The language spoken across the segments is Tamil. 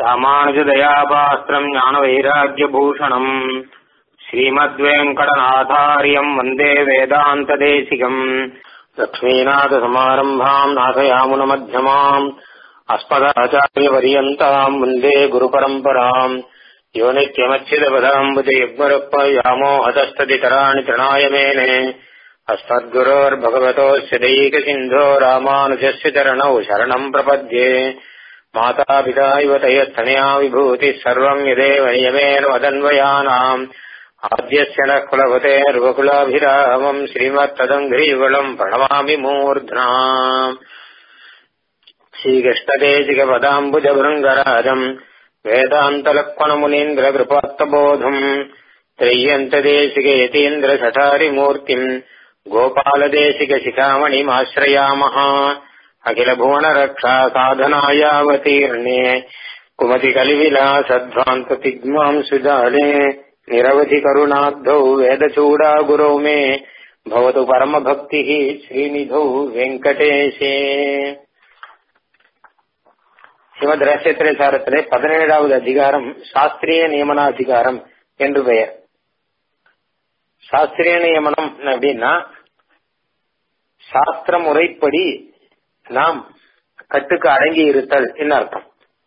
ராமானுஜதயாபாஸ்திரம் ஞானவைராக்கியபூஷணம் ஸ்ரீமத்வேங்கடநாதாரியம் வந்தே வேதாந்ததேசிகம் லக்ஷ்மீநாதசமாரம்பாம் நாசயாமுனமध्यமாம் अस्मदाचार्यपर्यन्ताम् वन्दे गुरुपरम्पराम् यो नित्यमच्युतपदाम्बुजयुग्मरुक्म यामो हतस्तदितराणि तृणाय मेने अस्मद्गुरोर्भगवतोऽस्य दैकसिन्धो रामानुजस्य चरणौ शरणम् प्रपद्ये मातापिता इव तयस्तनया विभूतिः सर्वम् यदेव नियमेन वदन्वयानाम् आद्यस्य न कुलपतेर्वकुलाभिरामम् श्रीमत्तदङ्घ्रीवलम् प्रणमामि मूर्ध्ना श्रीकृष्णदेशिकपदाम्बुजभृङ्गराजम् वेदान्तलक्ष्मणमुनीन्द्रकृपात्तबोधम् त्रय्यन्तदेशिकयतीन्द्रशठारिमूर्तिम् गोपालदेशिकशिखामणिमाश्रयामः अखिलभुवनरक्षा साधनायावतीर्णे कुमतिकलिविलासध्वान्ततिग्माम् सुजाले निरवधि करुणाब्धौ वेदचूडागुरौ मे भवतु परमभक्तिः श्रीनिधौ வெங்கடேஷே ஸ்ரீமத் ரகசியத்திரசாரத்திலே பதினேழாவது அதிகாரம் சாஸ்திரிய நியமனாதிகாரம் என்று பெயர் சாஸ்திரிய நியமனம் அப்படின்னா சாஸ்திர முறைப்படி நாம் கட்டுக்கு அடங்கி இருத்தல் என்ன அர்த்தம்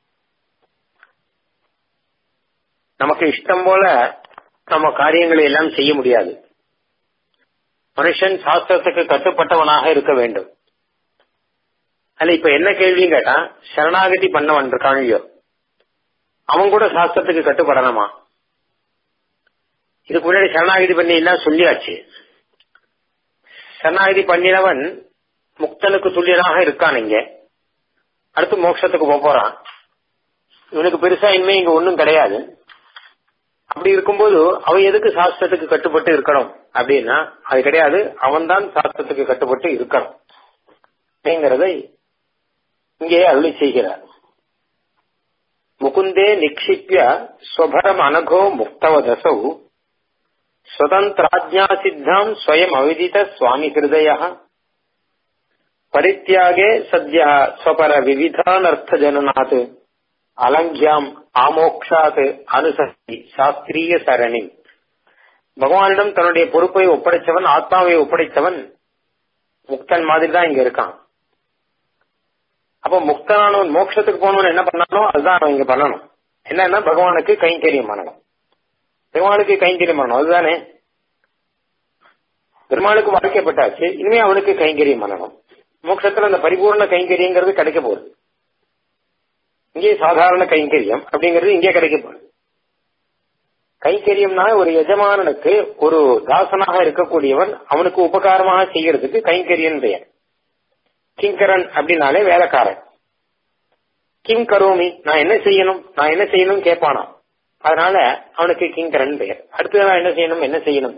நமக்கு இஷ்டம் போல நம்ம காரியங்களை எல்லாம் செய்ய முடியாது மனுஷன் சாஸ்திரத்துக்கு கட்டுப்பட்டவனாக இருக்க வேண்டும் அதுல இப்ப என்ன கேள்வியும் கேட்டா சரணாகதி பண்ணவன் இருக்கான் இல்லையோ அவன் கூட சாஸ்திரத்துக்கு கட்டுப்படணுமா இதுக்கு முன்னாடி சரணாகதி பண்ணி எல்லாம் சொல்லியாச்சு சரணாகதி பண்ணினவன் முக்தனுக்கு துல்லியனாக இருக்கான் இங்க அடுத்து மோட்சத்துக்கு போக போறான் இவனுக்கு பெருசா இனிமே இங்க ஒன்னும் கிடையாது அப்படி இருக்கும்போது அவன் எதுக்கு சாஸ்திரத்துக்கு கட்டுப்பட்டு இருக்கணும் அப்படின்னா அது கிடையாது அவன் தான் சாஸ்திரத்துக்கு கட்டுப்பட்டு இருக்கணும் அப்படிங்கறதை இங்கே அருளி செய்கிறார் முகுந்தே நிக்ஷிப்பிய ஸ்வபரம் அனகோ முக்தவதசௌ स्वतन्त्राज्ञा सिद्धाम् स्वयम् अविदित स्वामि हृदयः परित्यागे सद्यः स्वपर विविधानर्थजननात् அலங்கியாம் ஆமோக்ஷாத் அனுசரி சாஸ்திரிய சரணி பகவானிடம் தன்னுடைய பொறுப்பை ஒப்படைச்சவன் ஆத்மாவை ஒப்படைத்தவன் முக்தன் மாதிரி தான் இங்க இருக்கான் அப்ப முக்தனானவன் மோட்சத்துக்கு போனவன் என்ன பண்ணானோ அதுதான் அவன் இங்க பண்ணணும் என்னன்னா பகவானுக்கு கைங்கரியம் பண்ணணும் பெருமாளுக்கு கைங்கரியம் பண்ணணும் அதுதானே பெருமாளுக்கு வாழ்க்கைப்பட்டாச்சு இனிமே அவனுக்கு கைங்கரியம் பண்ணணும் மோட்சத்துல அந்த பரிபூர்ண கைங்கரியங்கிறது கிடைக்க போகுது இங்கே சாதாரண கைங்கரியம் அப்படிங்கிறது இங்கே கிடைக்க போகுது கைங்கரியம்னா ஒரு எஜமானனுக்கு ஒரு தாசனாக இருக்கக்கூடியவன் அவனுக்கு உபகாரமாக செய்யறதுக்கு கைங்கரியன் பெயர் கிங்கரன் அப்படின்னாலே வேலைக்காரன் கிம் கரோமி நான் என்ன செய்யணும் நான் என்ன செய்யணும் கேட்பானா அதனால அவனுக்கு கிங்கரன் பெயர் அடுத்தது நான் என்ன செய்யணும் என்ன செய்யணும்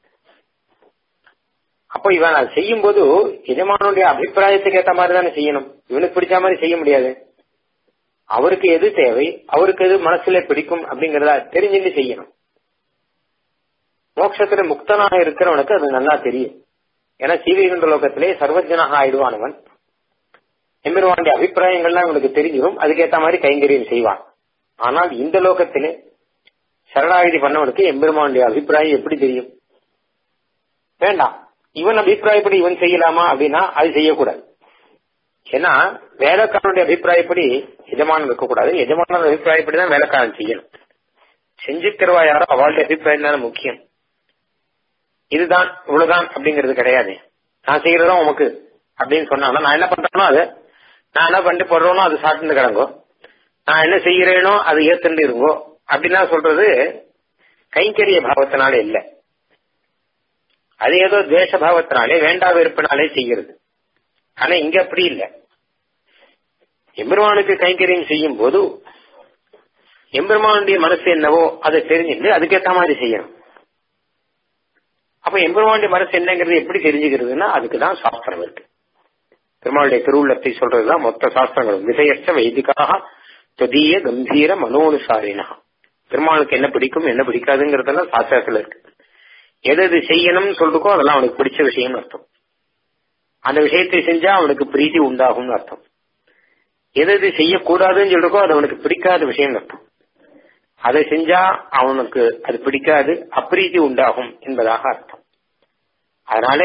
அப்போ இவன் அதை செய்யும் போது எஜமானுடைய அபிப்பிராயத்துக்கு ஏற்ற மாதிரி தானே செய்யணும் இவனுக்கு பிடிச்ச மாதிரி செய்ய முடியாது அவருக்கு எது தேவை அவருக்கு எது மனசுல பிடிக்கும் அப்படிங்கறத தெரிஞ்சுட்டு செய்யணும் மோட்சத்துல முக்தனாக இருக்கிறவனுக்கு அது நல்லா தெரியும் ஏன்னா சீவைகுண்ட லோகத்திலே சர்வஜனாக ஆயிடுவானவன் எம்பெருவானுடைய அபிப்பிராயங்கள்லாம் இவனுக்கு தெரிஞ்சிடும் அதுக்கேற்ற மாதிரி கைங்கரியம் செய்வான் ஆனால் இந்த லோகத்திலே சரணாகதி பண்ணவனுக்கு எம்பெருமானுடைய அபிப்பிராயம் எப்படி தெரியும் வேண்டாம் இவன் அபிப்பிராயப்படி இவன் செய்யலாமா அப்படின்னா அது செய்யக்கூடாது ஏன்னா வேலைக்காரனுடைய அபிப்பிராயப்படி எஜமானன் இருக்கக்கூடாது எஜமானன் அபிப்பிராயப்படி தான் வேலைக்காரன் செய்யணும் செஞ்சு தருவா யாரோ அவளுடைய அபிப்பிராயம் தானே முக்கியம் இதுதான் இவ்வளவுதான் அப்படிங்கிறது கிடையாது நான் செய்யறதும் உமக்கு அப்படின்னு சொன்னாலும் நான் என்ன பண்றேனோ அது நான் என்ன பண்ணிட்டு போடுறோனோ அது சாப்பிட்டு கிடங்கோ நான் என்ன செய்யறேனோ அது ஏத்துண்டு இருங்கோ அப்படின்னா சொல்றது கைங்கரிய பாவத்தினாலே இல்ல அது ஏதோ துவேஷ பாவத்தினாலே வேண்டா வெறுப்பினாலே செய்கிறது ஆனா இங்க அப்படி இல்ல எம்பெருமானுக்கு கைங்கரியம் செய்யும் போது எம்பெருமானுடைய மனசு என்னவோ அதை தெரிஞ்சுட்டு அதுக்கேற்ற மாதிரி செய்யணும் அப்ப எம்பெருமானுடைய மனசு என்னங்கிறது எப்படி தெரிஞ்சுக்கிறதுனா அதுக்குதான் சாஸ்திரம் இருக்கு பெருமாளுடைய திருவுள்ளத்தை சொல்றதுதான் மொத்த சாஸ்திரங்களும் விசயச்ச வைதிகாக தொதிய கம்பீர மனோனுசாரினா பெருமாளுக்கு என்ன பிடிக்கும் என்ன பிடிக்காதுங்கிறதெல்லாம் சாஸ்திரத்துல இருக்கு எது எது செய்யணும்னு சொல்லிருக்கோ அதெல்லாம் அவனுக்கு பிடிச்ச விஷயம்னு அர்த்தம் அந்த விஷயத்தை செஞ்சா அவனுக்கு பிரீத்தி உண்டாகும்னு அர்த்தம் எது எது செய்யக்கூடாதுன்னு சொல்றக்கோ அது அவனுக்கு பிடிக்காத விஷயம் அர்த்தம் அதை செஞ்சா அவனுக்கு அது பிடிக்காது அப்பிரீதி உண்டாகும் என்பதாக அர்த்தம் அதனால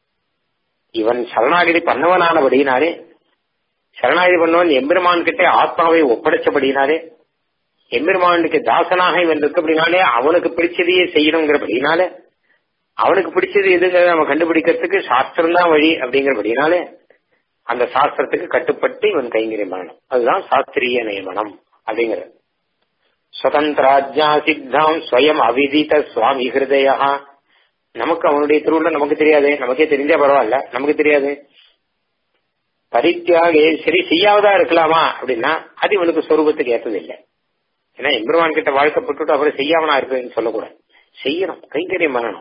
இவன் சரணாகிதி பண்ணவனானபடியினாலே சரணாகிதி பண்ணவன் எம்பெருமான் கிட்ட ஆத்மாவை ஒப்படைச்சபடினாலே எம்பெருமானுக்கு தாசனாக இவன் இருக்கபடினாலே அவனுக்கு பிடிச்சதையே செய்யணுங்கிறபடினாலே அவனுக்கு பிடிச்சது எதுங்கிறத நம்ம கண்டுபிடிக்கிறதுக்கு சாஸ்திரம் தான் வழி அப்படிங்கிறபடினாலே அந்த சாஸ்திரத்துக்கு கட்டுப்பட்டு இவன் கைங்கரியம் பண்ணணும் அதுதான் சாஸ்திரிய நியமனம் அப்படிங்கிறது சுதந்திராஜ்யா சித்தாம் ஸ்வயம் அவிதித சுவாமி ஹிருதயா நமக்கு அவனுடைய திருவுள்ள நமக்கு தெரியாது நமக்கே தெரிஞ்சா பரவாயில்ல நமக்கு தெரியாது பரித்தியாகே சரி செய்யாவதா இருக்கலாமா அப்படின்னா அது இவனுக்கு சொரூபத்துக்கு ஏற்றது இல்லை ஏன்னா எம்பெருமான் கிட்ட வாழ்க்கப்பட்டு அப்புறம் செய்யாமனா இருக்குன்னு சொல்லக்கூடாது செய்யணும் கைங்கரியம் பண்ணணும்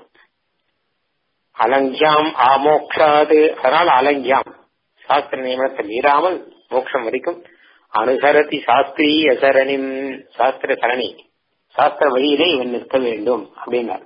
அலங்கியாம் ஆமோக்ஷாது அதனால அலங்கியாம் சாஸ்திர நியமனத்தை மீறாமல் மோட்சம் வரைக்கும் அனுசரதி சாஸ்திரிய சரணிம் சாஸ்திர சரணி சாஸ்திர வழியிலே இவன் நிற்க வேண்டும் அப்படின்னார்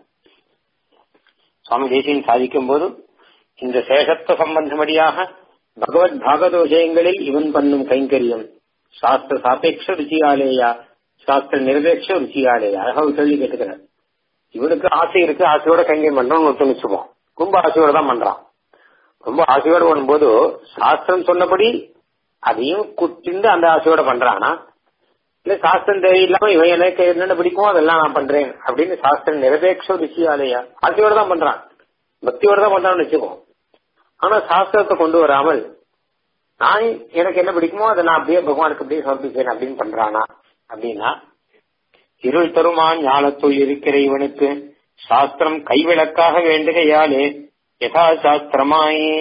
சுவாமி தேசியன் சாதிக்கும் போது இந்த சேஷத்துவ சம்பந்தமடியாக பகவத் பாகவத விஷயங்களில் இவன் பண்ணும் கைங்கரியம் சாஸ்திர சாபேட்ச ருச்சியாலேயா சாஸ்திர நிரபேட்ச ருச்சியாலேயா அழகா ஒரு கேள்வி கேட்டுக்கிறார் இவனுக்கு ஆசை இருக்கு ஆசையோட கைங்கரியம் பண்றோம்னு ஒருத்தன் வச்சுப்போம் ரொம்ப ஆசையோட தான் பண்றான் ரொம்ப ஆசையோட பண்ணும்போது சாஸ்திரம் சொன்னபடி அதையும் குத்திந்து அந்த ஆசையோட பண்றானா இல்ல சாஸ்திரம் தேவையில்லாம இவன் எனக்கு என்னென்ன பிடிக்குமோ அதெல்லாம் நான் பண்றேன் அப்படின்னு சாஸ்திரம் நிரபேட்ச ருச்சியாலையா ஆசையோட தான் பண்றான் பக்தியோட தான் பண்றான்னு வச்சுக்கோ ஆனா சாஸ்திரத்தை கொண்டு வராமல் நான் எனக்கு என்ன பிடிக்குமோ அதை நான் அப்படியே பகவானுக்கு அப்படியே சமர்ப்பிச்சேன் அப்படின்னு பண்றானா அப்படின்னா இருள் தருமான் ஞானத்துள் இருக்கிற இவனுக்கு சாஸ்திரம் கைவிளக்காக வேண்டுகையாலே யதா சாஸ்திரமாயே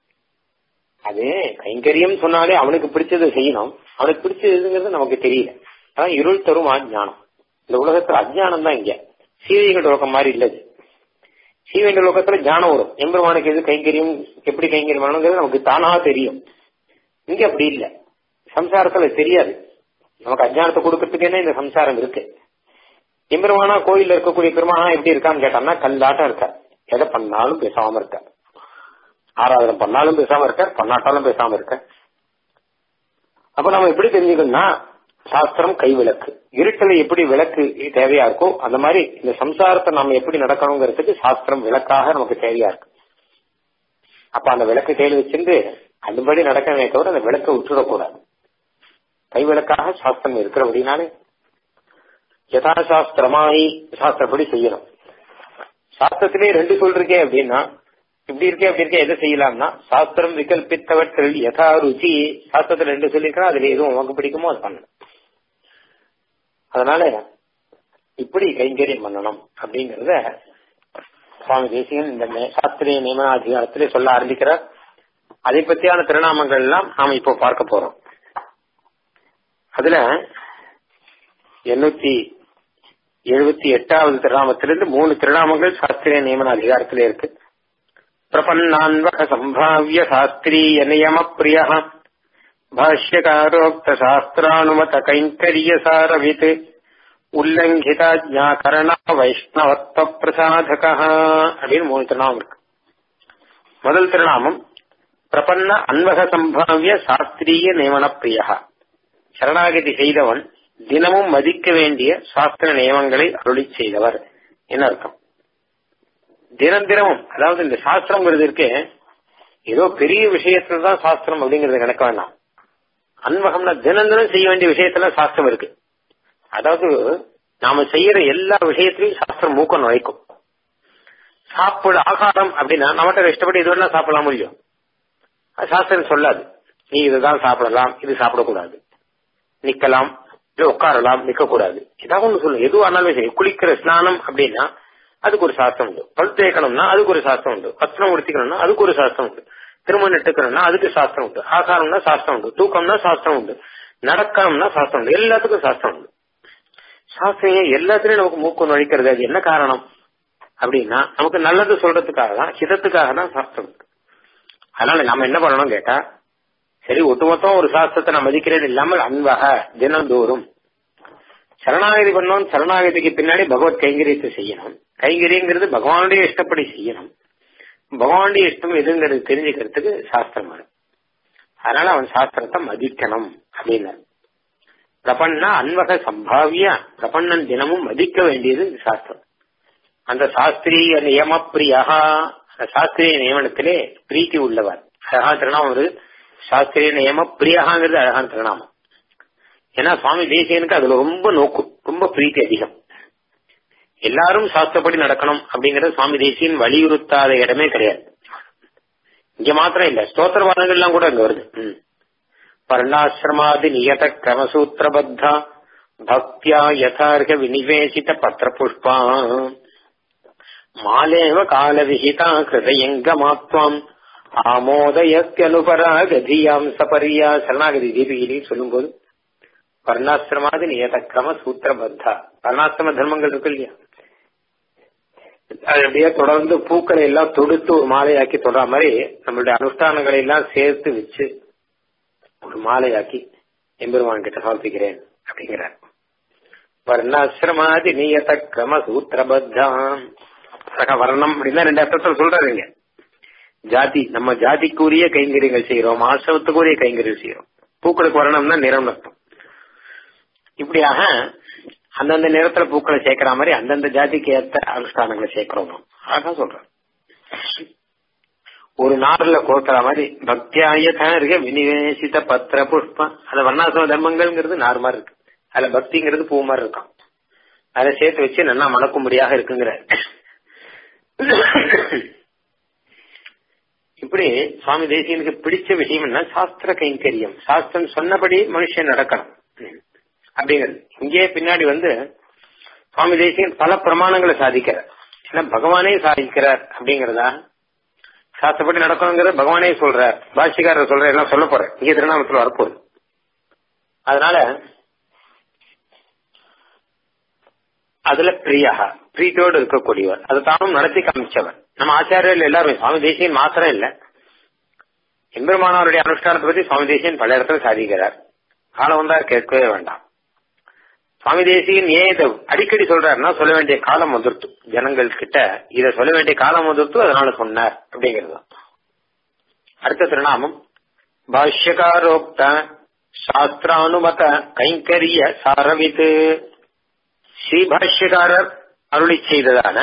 அது கைங்கரியம் சொன்னாலே அவனுக்கு பிடிச்சதை செய்யணும் அவனுக்கு பிடிச்சதுங்கிறது நமக்கு தெரியல அதான் இருள் தரும் அஜானம் இந்த உலகத்துல அஜ்ஞானம் தான் இங்க சீவைகள் லோகம் மாதிரி இல்லது சீவைகள் லோகத்துல ஞானம் வரும் எம்பெருமானுக்கு எது கைங்கரியம் எப்படி கைங்கரியம் பண்ணணுங்கிறது நமக்கு தானா தெரியும் இங்க அப்படி இல்ல சம்சாரத்துல தெரியாது நமக்கு அஜ்ஞானத்தை கொடுக்கறதுக்கே இந்த சம்சாரம் இருக்கு எம்பெருமானா கோயில்ல இருக்கக்கூடிய பெருமானா எப்படி இருக்கான்னு கேட்டான்னா கல்லாட்டம் இருக்கார் எதை பண்ணாலும் பேசாம இருக்கார் ஆராதனை பண்ணாலும் பேசாம இருக்கார் பண்ணாட்டாலும் பேசாம இருக்கார் அப்ப நம்ம எப்படி தெரிஞ்சுக்கணும்னா சாஸ்திரம் கை விளக்கு இருட்டல எப்படி விளக்கு தேவையா இருக்கோ அந்த மாதிரி இந்த சம்சாரத்தை நாம எப்படி நடக்கணுங்கிறதுக்கு சாஸ்திரம் விளக்காக நமக்கு தேவையா இருக்கு அப்ப அந்த விளக்கு கையில் வச்சிருந்து அதுபடி நடக்கவே தவிர அந்த விளக்கை விட்டுடக்கூடாது கை விளக்காக சாஸ்திரம் இருக்கிறபடினாலே யதாசாஸ்திரமாய் சாஸ்திரப்படி செய்யணும் சாஸ்திரத்திலே ரெண்டு சொல் இருக்கே அப்படின்னா இப்படி இருக்கே அப்படி இருக்கே எதை செய்யலாம்னா சாஸ்திரம் விகல்பித்தவற்றில் யதா ருச்சி சாஸ்திரத்துல ரெண்டு சொல்லியிருக்கா அதுல எதுவும் உனக்கு பிடிக்குமோ அது பண்ணணும் அதனால இப்படி கைங்கரியம் பண்ணணும் அப்படிங்கறத சுவாமி தேசிகன் இந்த சாஸ்திரிய நியமன அதிகாரத்திலே சொல்ல ஆரம்பிக்கிறார் அதை பற்றியான திருநாமங்கள் எல்லாம் நாம இப்போ பார்க்க போறோம் அதுல எண்ணூத்தி எழுபத்தி எட்டாவது திருநாமத்திலிருந்து மூணு திருநாமங்கள் சாஸ்திரிய நியமன அதிகாரத்திலே இருக்கு பிரபன்னான்வக சம்பாவிய சாஸ்திரிய நியம பிரிய பாஷ்யகாரோக்த சாஸ்திரானுமத கைங்கரிய சாரவித் உல்லங்கிதாஜ்ஞாகரண வைஷ்ணவத்வ பிரசாதக அப்படின்னு மூணு திருநாமம் இருக்கு முதல் திருநாமம் பிரபன்ன அன்வக சம்பாவிய சாஸ்திரிய நியமன பிரியா சரணாகதி செய்தவன் தினமும் மதிக்க வேண்டிய சாஸ்திர நியமங்களை அருளி செய்தவர் என்ன அர்த்தம் தினம் தினமும் அதாவது இந்த சாஸ்திரம்ங்கிறது இருக்கு ஏதோ பெரிய விஷயத்துல தான் சாஸ்திரம் அப்படிங்கறது கணக்க வேண்டாம் அன்வகம்னா தினம் தினம் செய்ய வேண்டிய விஷயத்துல சாஸ்திரம் இருக்கு அதாவது நாம செய்யற எல்லா விஷயத்திலையும் சாஸ்திரம் மூக்கம் நுழைக்கும் சாப்பிட ஆகாரம் அப்படின்னா நம்மகிட்ட இஷ்டப்பட்டு இது வேணா சாப்பிடலாம் முடியும் சாஸ்திரம் சொல்லாது நீ இதுதான் சாப்பிடலாம் இது சாப்பிடக்கூடாது நிக்கலாம் இல்ல உட்காரலாம் நிக்க கூடாது ஏதாவது ஒண்ணு சொல்லு எதுவும் ஆனாலும் சரி குளிக்கிற ஸ்நானம் அப்படின்னா அதுக்கு ஒரு சாஸ்திரம் உண்டு பல் தேய்க்கணும்னா அதுக்கு ஒரு சாஸ்திரம் உண்டு வஸ்திரம் உடுத்திக்கணும்னா அதுக்கு ஒரு சாஸ்திரம் உண்டு திருமணம் நட்டுக்கணும்னா அதுக்கு சாஸ்திரம் உண்டு ஆகாரம்னா சாஸ்திரம் உண்டு தூக்கம்னா சாஸ்திரம் உண்டு நடக்கணும்னா சாஸ்திரம் உண்டு எல்லாத்துக்கும் சாஸ்திரம் உண்டு சாஸ்திரம் எல்லாத்துலயும் நமக்கு மூக்கு நுழைக்கிறது அது என்ன காரணம் அப்படின்னா நமக்கு நல்லது சொல்றதுக்காக தான் ஹிதத்துக்காக தான் சாஸ்திரம் இருக்கு அதனால நம்ம என்ன பண்ணணும் கேட்டா சரி ஒட்டுமொத்தம் ஒரு சாஸ்திரத்தை நான் மதிக்கிறேன் இல்லாமல் அன்பக தினந்தோறும் சரணாகதி பண்ணோம் சரணாகதிக்கு பின்னாடி பகவத் கைங்கரியத்தை செய்யணும் கைங்கரியங்கிறது பகவானுடைய இஷ்டப்படி செய்யணும் பகவானுடைய இஷ்டம் எதுங்கிறது தெரிஞ்சுக்கிறதுக்கு சாஸ்திரம் வரும் அதனால அவன் சாஸ்திரத்தை மதிக்கணும் அப்படின்னு பிரபன்னா அன்வக சம்பாவிய பிரபன்னன் தினமும் மதிக்க வேண்டியது சாஸ்திரம் அந்த சாஸ்திரிய நியம பிரியா அந்த சாஸ்திரிய நியமனத்திலே பிரீத்தி உள்ளவர் அழகான திருநாமம் ஒரு சாஸ்திரிய நியம பிரியாங்கிறது அழகான திருநாமம் ஏன்னா சுவாமி தேசியனுக்கு அதுல ரொம்ப நோக்கும் ரொம்ப பிரீத்தி அதிகம் எல்லாரும் சாஸ்திரப்படி நடக்கணும் அப்படிங்கறது சுவாமி தேசியன் வலியுறுத்தாத இடமே கிடையாது இங்க மாத்திரம் இல்ல ஸ்தோத்திர வாதங்கள்லாம் கூட அங்க வருது ம். பர்ணாசிரமாதி நியத கிரமசூத்திரபத்தா பக்தியா யதார்க விநிவேசித பத்திர புஷ்பா மாலேவ கால விஹிதா கிருதயங்கமாத்வம் ஆமோதயத்யனுபராகதியாம் சபரியா சரணாகதி தீபிகிரி சொல்லும்போது வர்ணாசிரமாதி நியத கிரம சூத்திரபத்தா வர்ணாசிரம தர்மங்கள் இருக்கு இல்லையா அது அப்படியே தொடர்ந்து பூக்களை எல்லாம் தொடுத்து ஒரு மாலையாக்கி தொடர மாதிரி நம்மளுடைய அனுஷ்டானங்களை எல்லாம் சேர்த்து வச்சு ஒரு மாலையாக்கி எம்பெருமான் கிட்ட சமர்ப்பிக்கிறேன் அப்படிங்கிறார் வர்ணாசிரமாதி நியத கிரம சூத்திரபத்தாம் சக வர்ணம் அப்படின்னா ரெண்டு அர்த்தத்தில் சொல்றாருங்க ஜாதி நம்ம ஜாதிக்குரிய கைங்கரியங்கள் செய்யறோம் ஆசிரமத்துக்குரிய கைங்கரியம் செய்யறோம் பூக்களுக்கு வர்ணம்னா நிறம் அர்த்தம் இப்படியாக அந்தந்த நேரத்துல பூக்களை சேர்க்கிற மாதிரி அந்தந்த ஜாதிக்கு ஏற்ற அனுஷ்டானங்களை சேர்க்கிறோம் அழகா சொல்றேன் ஒரு நார்ல கோர்க்கிற மாதிரி பக்தியாயத்தான் இருக்க விநிவேசித பத்திர புஷ்பம் அந்த வர்ணாசிரம தர்மங்கள்ங்கிறது நார் மாதிரி இருக்கு அதுல பக்திங்கிறது பூ மாதிரி இருக்கும் அதை சேர்த்து வச்சு நல்லா மணக்கும்படியாக இருக்குங்கிற இப்படி சுவாமி தேசியனுக்கு பிடிச்ச விஷயம் என்ன சாஸ்திர கைங்கரியம் சாஸ்திரம் சொன்னபடி மனுஷன் நடக்கணும் அப்படிங்கிறது இங்கே பின்னாடி வந்து சுவாமி தேசியன் பல பிரமாணங்களை சாதிக்கிறார் ஏன்னா பகவானே சாதிக்கிறார் அப்படிங்கறதா சாஸ்திரப்படி நடக்கணுங்கிறத பகவானே சொல்றார் பாஷிகாரர் சொல்ற எல்லாம் சொல்ல போற இங்கே திருநாமத்தில் வரப்போகுது அதனால அதுல பிரியா பிரீத்தியோடு இருக்கக்கூடியவர் அதை தானும் நடத்தி காமிச்சவர் நம்ம ஆச்சாரியர்கள் எல்லாருமே சுவாமி தேசியன் மாத்திரம் இல்ல எம்பெருமானவருடைய அனுஷ்டானத்தை பத்தி சுவாமி தேசியன் பல இடத்துல சாதிக்கிறார் காலம் வந்தா கேட்கவே வேண்டாம் சுவாமி தேசியன் ஏன் இதை அடிக்கடி சொல்றாருன்னா சொல்ல வேண்டிய காலம் வந்துருத்து ஜனங்கள் கிட்ட இத சொல்ல வேண்டிய காலம் வந்துருத்து அதனால சொன்னார் அப்படிங்கிறது அடுத்த திருநாமம் பாஷ்யகாரோக்த சாஸ்திரானுமத கைங்கரிய சாரவித்து ஸ்ரீபாஷ்யகாரர் அருளி செய்ததான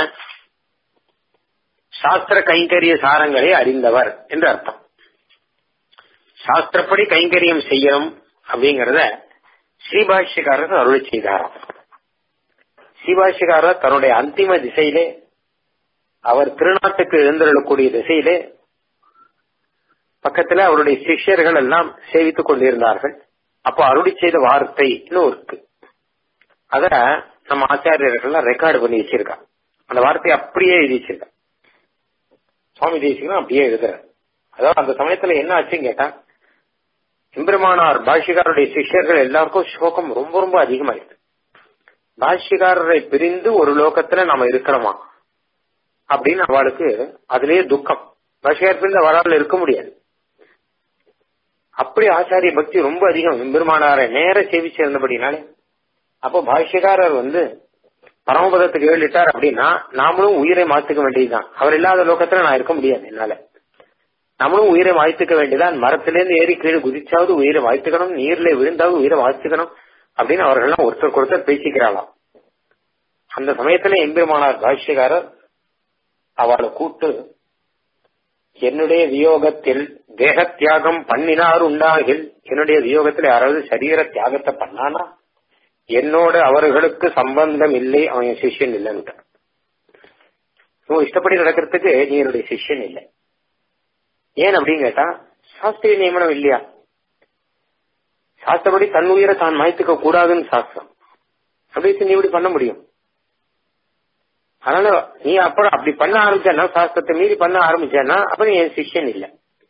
சாஸ்திர கைங்கரிய சாரங்களை அறிந்தவர் என்று அர்த்தம் சாஸ்திரப்படி கைங்கரியம் செய்யணும் அப்படிங்கறத ஸ்ரீபாஷ்யக்காரர் அருளி செய்தாராம் ஸ்ரீபாஷ்யக்காரர் தன்னுடைய அந்திம திசையிலே அவர் திருநாட்டுக்கு எழுந்தருளக்கூடிய திசையிலே பக்கத்துல அவருடைய சிஷ்யர்கள் எல்லாம் சேவித்துக் கொண்டிருந்தார்கள் அப்போ அருளி செய்த வார்த்தை இன்னும் இருக்கு அத நம்ம ஆச்சாரியர்கள் ரெக்கார்டு பண்ணி வச்சிருக்காங்க அந்த வார்த்தையை அப்படியே எழுதி வச்சிருக்காங்க சுவாமி தேசிகனும் அப்படியே எழுதுறாரு அதாவது அந்த சமயத்துல என்ன ஆச்சுன்னு கேட்டா எம்பெருமானார் பாஷ்யக்காரருடைய சிஷ்யர்கள் எல்லாருக்கும் சோகம் ரொம்ப ரொம்ப அதிகமாயிருக்கு பாஷ்யக்காரரை பிரிந்து ஒரு லோகத்துல நாம இருக்கிறோமா அப்படின்னு அவளுக்கு அதுலயே துக்கம் பாஷ்யக்காரர் பிரிந்து அவரால் இருக்க முடியாது அப்படி ஆச்சாரிய பக்தி ரொம்ப அதிகம் எம்பெருமானாரை நேர சேவிச்சிருந்தபடினாலே அப்போ பாஷ்யக்காரர் வந்து பரமபதத்துக்கு ஏழிட்டார் அப்படின்னா நாமளும் உயிரை மாத்துக்க வேண்டியதுதான் அவர் இல்லாத லோகத்துல நான் இருக்க முடியாது என்னால நம்மளும் உயிரை வாய்த்துக்க வேண்டியதான் மரத்திலேருந்து ஏறி கீழே குதிச்சாவது உயிரை வாய்த்துக்கணும் நீர்ல விழுந்தாவது உயிரை வாய்த்துக்கணும் அப்படின்னு அவர்கள்லாம் ஒருத்தருக்கு ஒருத்தர் பேசிக்கிறாளாம் அந்த சமயத்துல எம்பெருமானார் பாஷ்யக்காரர் அவளை கூட்டு என்னுடைய வியோகத்தில் தேக தியாகம் பண்ணினார் உண்டாகில் என்னுடைய வியோகத்தில் யாராவது சரீர தியாகத்தை பண்ணானா என்னோட அவர்களுக்கு சம்பந்தம் இல்லை அவன் என் சிஷ்யன் இல்லைன்னு உன் இஷ்டப்படி நடக்கிறதுக்கு நீ என்னுடைய சிஷ்யன் இல்லை ஏன் அப்படின்னு கேட்டா சாஸ்திரிய நியமனம் இல்லையா சாஸ்திரப்படி தன் உயிரை தான் மாய்த்துக்க கூடாதுன்னு சாஸ்திரம் அப்படி நீ இப்படி பண்ண முடியும் அதனால நீ அப்ப அப்படி பண்ண ஆரம்பிச்சா சாஸ்திரத்தை மீறி பண்ண ஆரம்பிச்சேன்னா அப்ப நீ என் சிஷ்யன் இல்ல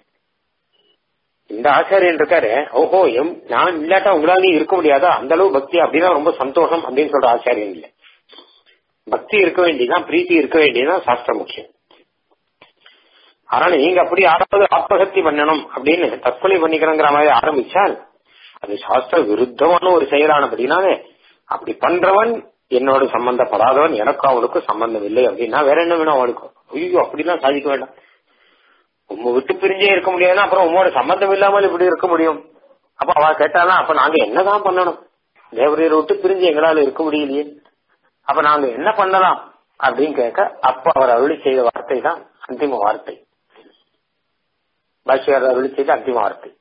இந்த ஆச்சாரியன் இருக்காரு ஓஹோ எம் நான் இல்லாட்டா உங்களால நீ இருக்க முடியாதா அந்த அளவு பக்தி அப்படின்னா ரொம்ப சந்தோஷம் அப்படின்னு சொல்ற ஆச்சாரியன் இல்ல பக்தி இருக்க வேண்டியதுதான் பிரீத்தி இருக்க வேண்டியதுதான் சாஸ்திரம் முக்கியம் அதனால நீங்க அப்படி யாராவது ஆத்மசக்தி பண்ணணும் அப்படின்னு தற்கொலை பண்ணிக்கிறங்கிற மாதிரி ஆரம்பிச்சால் அது சாஸ்திர விருத்தமான ஒரு செயலானபடினாலே அப்படி பண்றவன் என்னோட சம்பந்தப்படாதவன் எனக்கும் அவனுக்கும் சம்பந்தம் இல்லை அப்படின்னா வேற என்ன வேணும் அவனுக்கு ஐயோ அப்படிலாம் சாதிக்க வேண்டாம் உம்மை விட்டு பிரிஞ்சே இருக்க முடியாதுன்னா அப்புறம் உம்மோட சம்பந்தம் இல்லாமல் இப்படி இருக்க முடியும் அப்ப அவ கேட்டாலாம் அப்ப நாங்க என்னதான் பண்ணணும் தேவரையரை விட்டு பிரிஞ்சு எங்களால இருக்க முடியலையே அப்ப நாங்க என்ன பண்ணலாம் அப்படின்னு கேட்க அப்ப அவர் அருளி செய்த வார்த்தை தான் அந்திம வார்த்தை பாஷ்யர் அருளி செய்த அந்திம வார்த்தை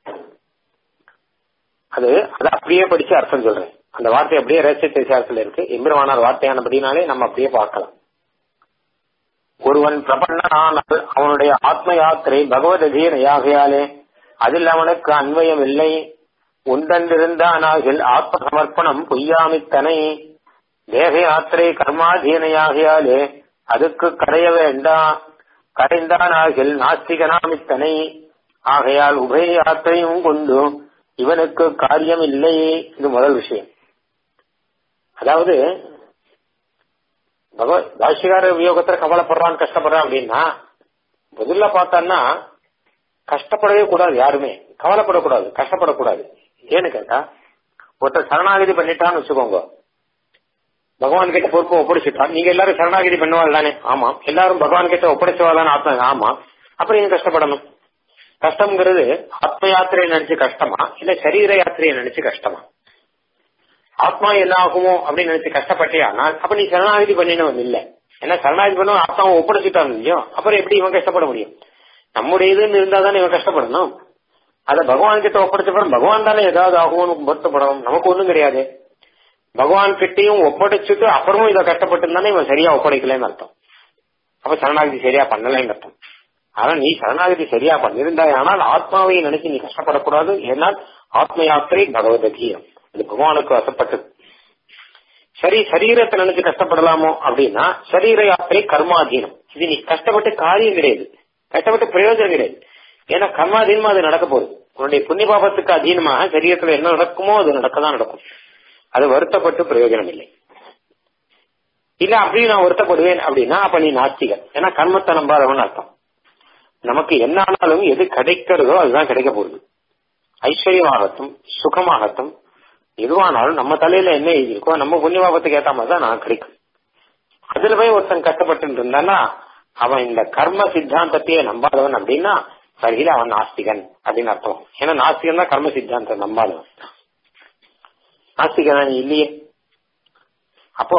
அது அதை அப்படியே படிச்சு அர்த்தம் சொல்றேன் அந்த வார்த்தை அப்படியே ரகசிய விசாரத்துல இருக்கு எம்பெருமானார் வார்த்தையானபடினாலே நம்ம அப்படியே பார்க்கலாம் ஒருவன் பிரபன்னனானால் அவனுடைய ஆத்ம யாத்திரை பகவத் அதீனையாகையாலே அதில் அவனுக்கு அன்வயம் இல்லை உண்டன்றிருந்தானாகில் ஆத்ம சமர்ப்பணம் பொய்யாமித்தனை தேக யாத்திரை கர்மாதீனையாகையாலே அதுக்கு கரைய வேண்டா கரைந்தானாகில் நாஸ்திகனாமித்தனை ஆகையால் உபய யாத்திரையும் கொண்டு இவனுக்கு காரியம் இல்லை இது முதல் விஷயம் அதாவது பகவத் பாஷ்யகார வியோகத்துல கவலைப்படுறான் கஷ்டப்படுறான் அப்படின்னா முதல்ல பார்த்தான்னா கஷ்டப்படவே கூடாது யாருமே கவலைப்படக்கூடாது கஷ்டப்படக்கூடாது ஏன்னு கேட்டா ஒருத்தர் சரணாகதி பண்ணிட்டான்னு வச்சுக்கோங்க பகவான் கிட்ட பொறுப்பு ஒப்படைச்சிட்டான் நீங்க எல்லாரும் சரணாகதி பண்ணுவாள் தானே ஆமா எல்லாரும் பகவான் கிட்ட ஒப்படைச்சவாளான்னு ஆத்மா ஆமா அப்புறம் நீங்க கஷ்டப்படணும் கஷ்டம்ங்கிறது ஆத்ம யாத்திரையை நினைச்சு கஷ்டமா இல்ல சரீர யாத்திரையை நினைச்சு கஷ்டமா ஆத்மா என்ன ஆகுமோ அப்படின்னு நினைச்சு கஷ்டப்பட்டே ஆனால் அப்ப நீ சரணாகதி பண்ணினவன் இல்ல ஏன்னா சரணாகதி பண்ணவன் ஆத்மாவை ஒப்படைச்சிட்டான் இல்லையோ அப்புறம் எப்படி இவன் கஷ்டப்பட முடியும் நம்முடைய இதுன்னு இருந்தா தானே இவன் கஷ்டப்படணும் அத பகவான் கிட்ட ஒப்படைச்சப்பறம் பகவான் தானே ஏதாவது ஆகும்னு வருத்தப்படணும் நமக்கு ஒண்ணும் கிடையாது பகவான் கிட்டையும் ஒப்படைச்சிட்டு அப்புறமும் இதை கஷ்டப்பட்டு தானே இவன் சரியா ஒப்படைக்கலன்னு அர்த்தம் அப்ப சரணாகதி சரியா பண்ணலன்னு அர்த்தம் ஆனா நீ சரணாகதி சரியா பண்ணிருந்தாய் ஆனால் ஆத்மாவை நினைச்சு நீ கஷ்டப்படக்கூடாது ஏன்னால் ஆத்ம யாத்திரை பகவதீயம் இது பகவானுக்கு வசப்பட்டது சரி சரீரத்தை நினைச்சு கஷ்டப்படலாமோ அப்படின்னா சரீர யாத்திரை கர்மாதீனம் இது நீ கஷ்டப்பட்டு காரியம் கிடையாது கஷ்டப்பட்டு பிரயோஜனம் கிடையாது ஏன்னா கர்மாதீனமா அது நடக்க போகுது உன்னுடைய புண்ணிய பாபத்துக்கு அதீனமாக சரீரத்துல என்ன நடக்குமோ அது நடக்கதான் நடக்கும் அது வருத்தப்பட்டு பிரயோஜனம் இல்லை இல்ல அப்படி நான் வருத்தப்படுவேன் அப்படின்னா அப்ப நீ நாஸ்திகன் ஏன்னா கர்மத்தை நம்பாதவன் அர்த்தம் நமக்கு என்ன ஆனாலும் எது கிடைக்கிறதோ அதுதான் கிடைக்க போகுது ஐஸ்வர்யமாகட்டும் சுகமாகட்டும் எதுவானாலும் நம்ம தலையில என்ன எழுதியிருக்கோ நம்ம புண்ணியபாபத்துக்கு ஏத்த மாதிரி தான் நான் கிடைக்கும் அதுல போய் ஒருத்தன் கஷ்டப்பட்டு இருந்தான்னா அவன் இந்த கர்ம சித்தாந்தத்தையே நம்பாதவன் அப்படின்னா சரியில அவன் நாஸ்திகன் அப்படின்னு அர்த்தம் ஏன்னா நாஸ்திகன் தான் கர்ம சித்தாந்தம் நம்பாதவன் நாஸ்திகன் இல்லையே அப்போ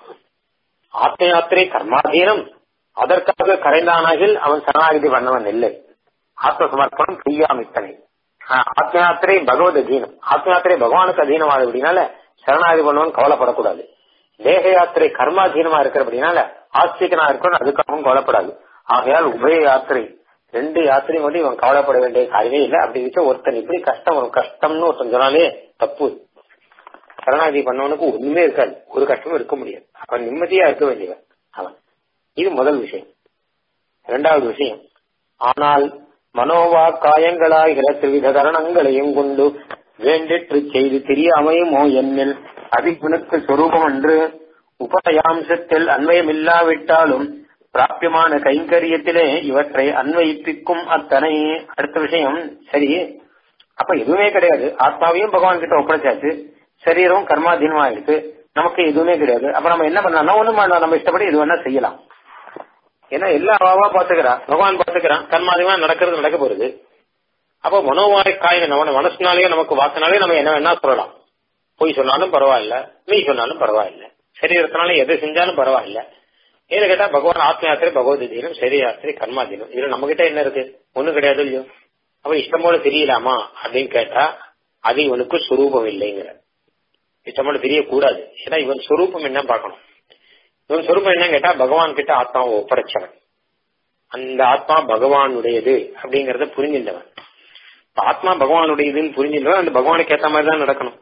ஆத்ம யாத்திரை கர்மாதீனம் அதற்காக கரைந்தானாகில் அவன் சரணாகிதி பண்ணவன் இல்லை ஆத்ம சமர்ப்பணம் பொய்யாமித்தனை ஆத்ம யாத்திரை பகவத் அதீனம் ஆத்ம யாத்திரை பகவானுக்கு அதீனமாது அப்படின்னால சரணாகதி பண்ணவன் கவலைப்படக்கூடாது தேக யாத்திரை கர்மாதீனமா இருக்கிற அப்படின்னால ஆஸ்திகனா இருக்கணும் அதுக்காகவும் கவலைப்படாது ஆகையால் உபய யாத்திரை ரெண்டு யாத்திரையும் வந்து இவன் கவலைப்பட வேண்டிய காரியமே இல்லை அப்படி வச்ச ஒருத்தன் இப்படி கஷ்டம் வரும் கஷ்டம்னு ஒருத்தன் சொன்னாலே தப்பு சரணாகதி பண்ணவனுக்கு ஒண்ணுமே இருக்காது ஒரு கஷ்டமும் இருக்க முடியாது அவன் நிம்மதியா இருக்க வேண்டியவன் அவன் இது முதல் விஷயம் இரண்டாவது விஷயம் ஆனால் மனோவா காயங்களாகிற திரிவித கரணங்களையும் கொண்டு வேண்டிற்று செய்து தெரியாமையுமோ என்னில் அதிகுணத்து சொரூபம் என்று உபயாம்சத்தில் அன்வயமில்லாவிட்டாலும் பிராபியமான கைங்கரியத்திலே இவற்றை அன்வயிப்பிக்கும் அத்தனை அடுத்த விஷயம் சரி அப்ப எதுவுமே கிடையாது ஆத்மாவையும் பகவான் கிட்ட ஒப்படைச்சாச்சு சரீரம் கர்மாதீனமா இருக்கு நமக்கு எதுவுமே கிடையாது அப்ப நம்ம என்ன பண்ணலாம் ஒண்ணும் பண்ணலாம் நம்ம இஷ்டப்படி எது வேணா செய்யலாம் ஏன்னா எல்லா அவாவா பாத்துக்கிறான் பகவான் பாத்துக்கிறான் கர்மாதீனமா நடக்கிறது நடக்க போறது அப்ப மனோவாய் காயின நம்ம மனசுனாலேயே நமக்கு வாக்குனாலே நம்ம என்ன வேணா சொல்லலாம் பொய் சொன்னாலும் பரவாயில்ல மெய் சொன்னாலும் பரவாயில்ல சரீரத்தினால எது செஞ்சாலும் பரவாயில்ல ஏன்னு கேட்டா பகவான் ஆத்ம யாத்திரை பகவத் தீனம் சரி யாத்திரை கர்மாதீனம் இதுல நம்ம கிட்ட என்ன இருக்கு ஒண்ணும் கிடையாது இல்லையோ அப்ப இஷ்டம் போல தெரியலாமா அப்படின்னு கேட்டா அது இவனுக்கு சுரூபம் இல்லைங்கிற இஷ்டம் போல தெரியக்கூடாது ஏன்னா இவன் சுரூபம் என்ன பார்க்கணும் இவன் சுரூபம் என்ன கேட்டா பகவான் கிட்ட ஆத்மாவை ஒப்படைச்சவன் அந்த ஆத்மா பகவானுடையது அப்படிங்கறத புரிஞ்சின்றவன் ஆத்மா பகவானுடையதுன்னு புரிஞ்சின்றவன் அந்த பகவானுக்கு ஏத்த மாதிரி தான் நடக்கணும்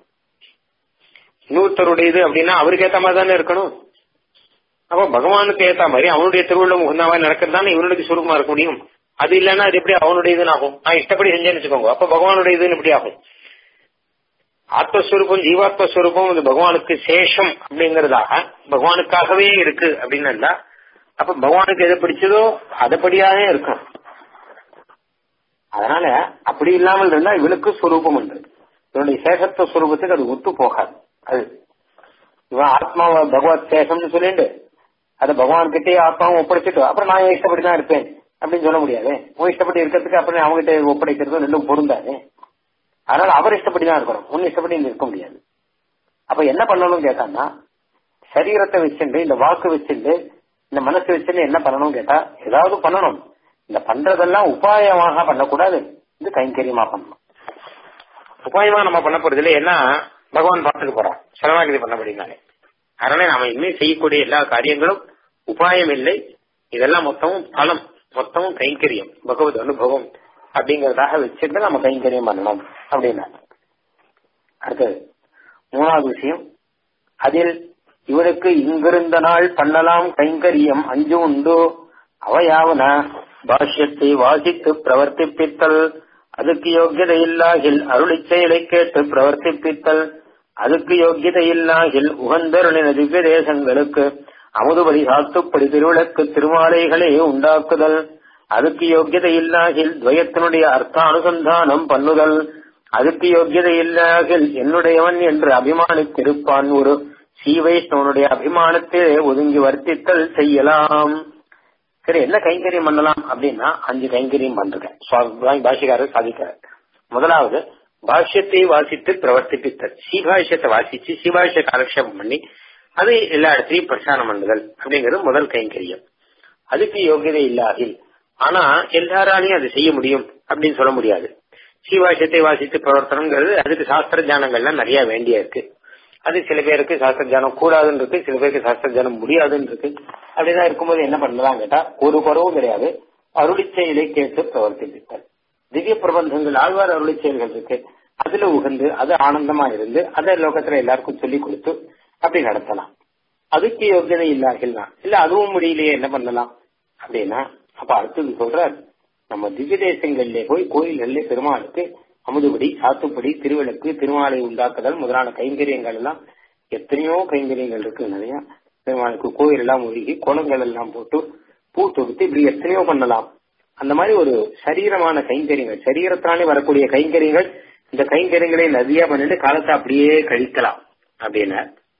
இன்னொருத்தருடையது அப்படின்னா அவருக்கு ஏத்த மாதிரி தானே இருக்கணும் அப்போ பகவானுக்கு ஏத்த மாதிரி அவனுடைய திருவுள்ள முகந்த மாதிரி நடக்கிறது தானே இவனுடைய சுரூபமா இருக்க முடியும் அது இல்லைன்னா அது எப்படி அவனுடையதுன்னு ஆகும் நான் இஷ்டப்படி செஞ்சேன்னு வச்சுக்கோங்க அப்ப பகவானுடையதுன்னு எப்படி ஆகும் ஆத்மஸ்வரூபம் ஜீவாத்மஸ்வரூபம் இது பகவானுக்கு சேஷம் அப்படிங்கறதாக பகவானுக்காகவே இருக்கு அப்படின்னு இருந்தா அப்ப பகவானுக்கு எது பிடிச்சதோ அதப்படியாவே இருக்கும் அதனால அப்படி இல்லாமல் இருந்தா இவனுக்கு ஸ்வரூபம் உண்டு இவனுடைய சேஷத்துவ ஸ்வரூபத்துக்கு அது ஒத்து போகாது அது இவன் ஆத்மாவை பகவத் சேஷம்னு சொல்லிட்டு அது பகவான் கிட்டே ஆத்மாவும் ஒப்படைச்சிட்டு அப்புறம் நான் இஷ்டப்படி தான் இருப்பேன் அப்படின்னு சொல்ல முடியாது உன் இஷ்டப்படி இருக்கிறதுக்கு அப்புறம் அவங்ககிட்ட ஒப்படைக்கிறதும் ரெண்டும் பொருந்தாது அதனால அவர் இஷ்டப்படி தான் இருக்கணும் உன் இஷ்டப்படி இங்க இருக்க முடியாது அப்ப என்ன பண்ணணும்னு கேட்டான்னா சரீரத்தை வச்சுட்டு இந்த வாக்கு வச்சுட்டு இந்த மனசு வச்சுட்டு என்ன பண்ணணும் கேட்டா ஏதாவது பண்ணணும் இந்த பண்றதெல்லாம் உபாயமாக பண்ணக்கூடாது இது கைங்கரியமா பண்ணணும் உபாயமா நம்ம பண்ண போறது இல்லை ஏன்னா பகவான் பார்த்துட்டு போறான் சரணாகதி பண்ணபடினாலே அதனால நாம இனிமேல் செய்யக்கூடிய எல்லா காரியங்களும் உபாயம் இல்லை இதெல்லாம் மொத்தமும் பலம் மொத்தமும் கைங்கரியம் பகவத் அனுபவம் அப்படிங்கறதாக வச்சுட்டு நம்ம கைங்கரியம் பண்ணணும் அப்படின்னா அடுத்தது மூணாவது விஷயம் அதில் இவனுக்கு இங்கிருந்த நாள் பண்ணலாம் கைங்கரியம் அஞ்சு உண்டு அவையாவன பாஷ்யத்தை வாசித்து பிரவர்த்திப்பித்தல் அதுக்கு யோக்கியதை இல்லாகில் அருளிச் செயலை கேட்டு பிரவர்த்திப்பித்தல் அதுக்கு யோக்கியதை இல்லாகில் உகந்தருளின திவ்ய தேசங்களுக்கு அமுதுபடி சாத்துப்படி திருவிளக்கு திருமாலைகளே உண்டாக்குதல் அதுக்கு யோக்கியதை இல்லாகில் துவயத்தினுடைய அர்த்த அனுசந்தானம் பண்ணுதல் அதுக்கு யோக்கியதை இல்லாகில் என்னுடையவன் என்று அபிமானித்திருப்பான் ஒரு ஸ்ரீவைஷ்ணவனுடைய அபிமானத்திலே ஒதுங்கி வர்த்தித்தல் செய்யலாம் சரி என்ன கைங்கரியம் பண்ணலாம் அப்படின்னா அஞ்சு கைங்கரியம் பண்றேன் பாஷிகாரர் சாதிக்கிறார் முதலாவது பாஷ்யத்தை வாசித்து பிரவர்த்திப்பித்தல் ஸ்ரீபாஷ்யத்தை வாசிச்சு ஸ்ரீபாஷ்ய காலக்ஷேபம் பண்ணி அது எல்லா இடத்தையும் பிரச்சாரம் பண்ணுதல் அப்படிங்கிறது முதல் கைங்கரியம் அதுக்கு யோகியதை இல்லாதில் ஆனா எல்லாராலையும் அது செய்ய முடியும் அப்படின்னு சொல்ல முடியாது ஸ்ரீபாஷ்யத்தை வாசித்து பிரவர்த்தனங்கிறது அதுக்கு சாஸ்திர ஜானங்கள்லாம் நிறைய வேண்டிய இருக்கு அது சில பேருக்கு சாஸ்திர ஜானம் கூடாதுன்னு இருக்கு சில பேருக்கு சாஸ்திர ஜானம் முடியாதுன்னு இருக்கு அப்படிதான் இருக்கும்போது என்ன பண்ணலாம் கேட்டா ஒரு குறவும் கிடையாது அருளிச்செயலை கேட்டு பிரவர்த்தித்தல் திவ்ய பிரபந்தங்கள் ஆழ்வார் அருளி செயல்கள் இருக்கு அதுல உகந்து அது ஆனந்தமா இருந்து அதை லோகத்துல எல்லாருக்கும் சொல்லி கொடுத்து அப்படி நடத்தலாம் அதுக்கு யோகியதை இல்லாகலாம் இல்ல அதுவும் முடியலையே என்ன பண்ணலாம் அப்படின்னா அப்ப அடுத்தது சொல்றார் நம்ம திவ்ய தேசங்கள்ல போய் கோயில்கள்ல பெருமாளுக்கு அமுதுபடி சாத்துப்படி திருவிளக்கு திருமாலை உண்டாக்குதல் முதலான கைங்கரியங்கள் எல்லாம் எத்தனையோ கைங்கரியங்கள் இருக்கு நிறைய பெருமாளுக்கு கோயில் எல்லாம் ஒழுகி குளங்கள் எல்லாம் போட்டு பூ தொடுத்து இப்படி எத்தனையோ பண்ணலாம் அந்த மாதிரி ஒரு சரீரமான கைங்கரியங்கள் சரீரத்தானே வரக்கூடிய கைங்கரியங்கள் இந்த கைங்கரியங்களை நதியா பண்ணிட்டு காலத்தை அப்படியே கழிக்கலாம் அப்படின்னு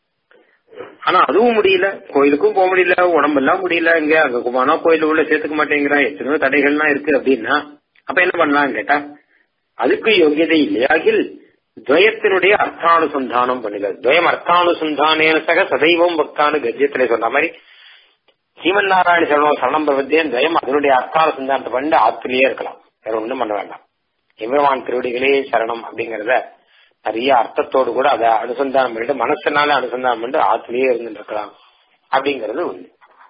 ஆனா அதுவும் முடியல கோயிலுக்கும் போக முடியல உடம்பெல்லாம் முடியல இங்க அங்க போனா கோயில் உள்ள சேர்த்துக்க மாட்டேங்கிறான் எத்தனையோ தடைகள்லாம் இருக்கு அப்படின்னா அப்ப என்ன பண்ணலாம் கேட்டா அதுக்கு யோகியதை இல்லையாகில் துவயத்தினுடைய அர்த்தானுசந்தானம் பண்ணுகிறது துவயம் அர்த்தானுசந்தானேன சக சதைவம் பக்தானு கஜ்யத்திலே சொன்ன மாதிரி சீமன் நாராயண சரணம் சரணம் பிரபத்தியம் துவயம் அதனுடைய அர்த்தானுசந்தானத்தை பண்ணி ஆத்திலேயே இருக்கலாம் வேற ஒண்ணும் பண்ண வேண்டாம் எம்பெருமான் திருவடிகளே சரணம் அப்படிங்கறத நிறைய அர்த்தத்தோடு கூட அதை அனுசந்தானம் பண்ணிட்டு மனசனால அனுசந்தானம் பண்ணிட்டு ஆத்திலேயே இருந்துட்டு இருக்கலாம் அப்படிங்கறது ஒண்ணு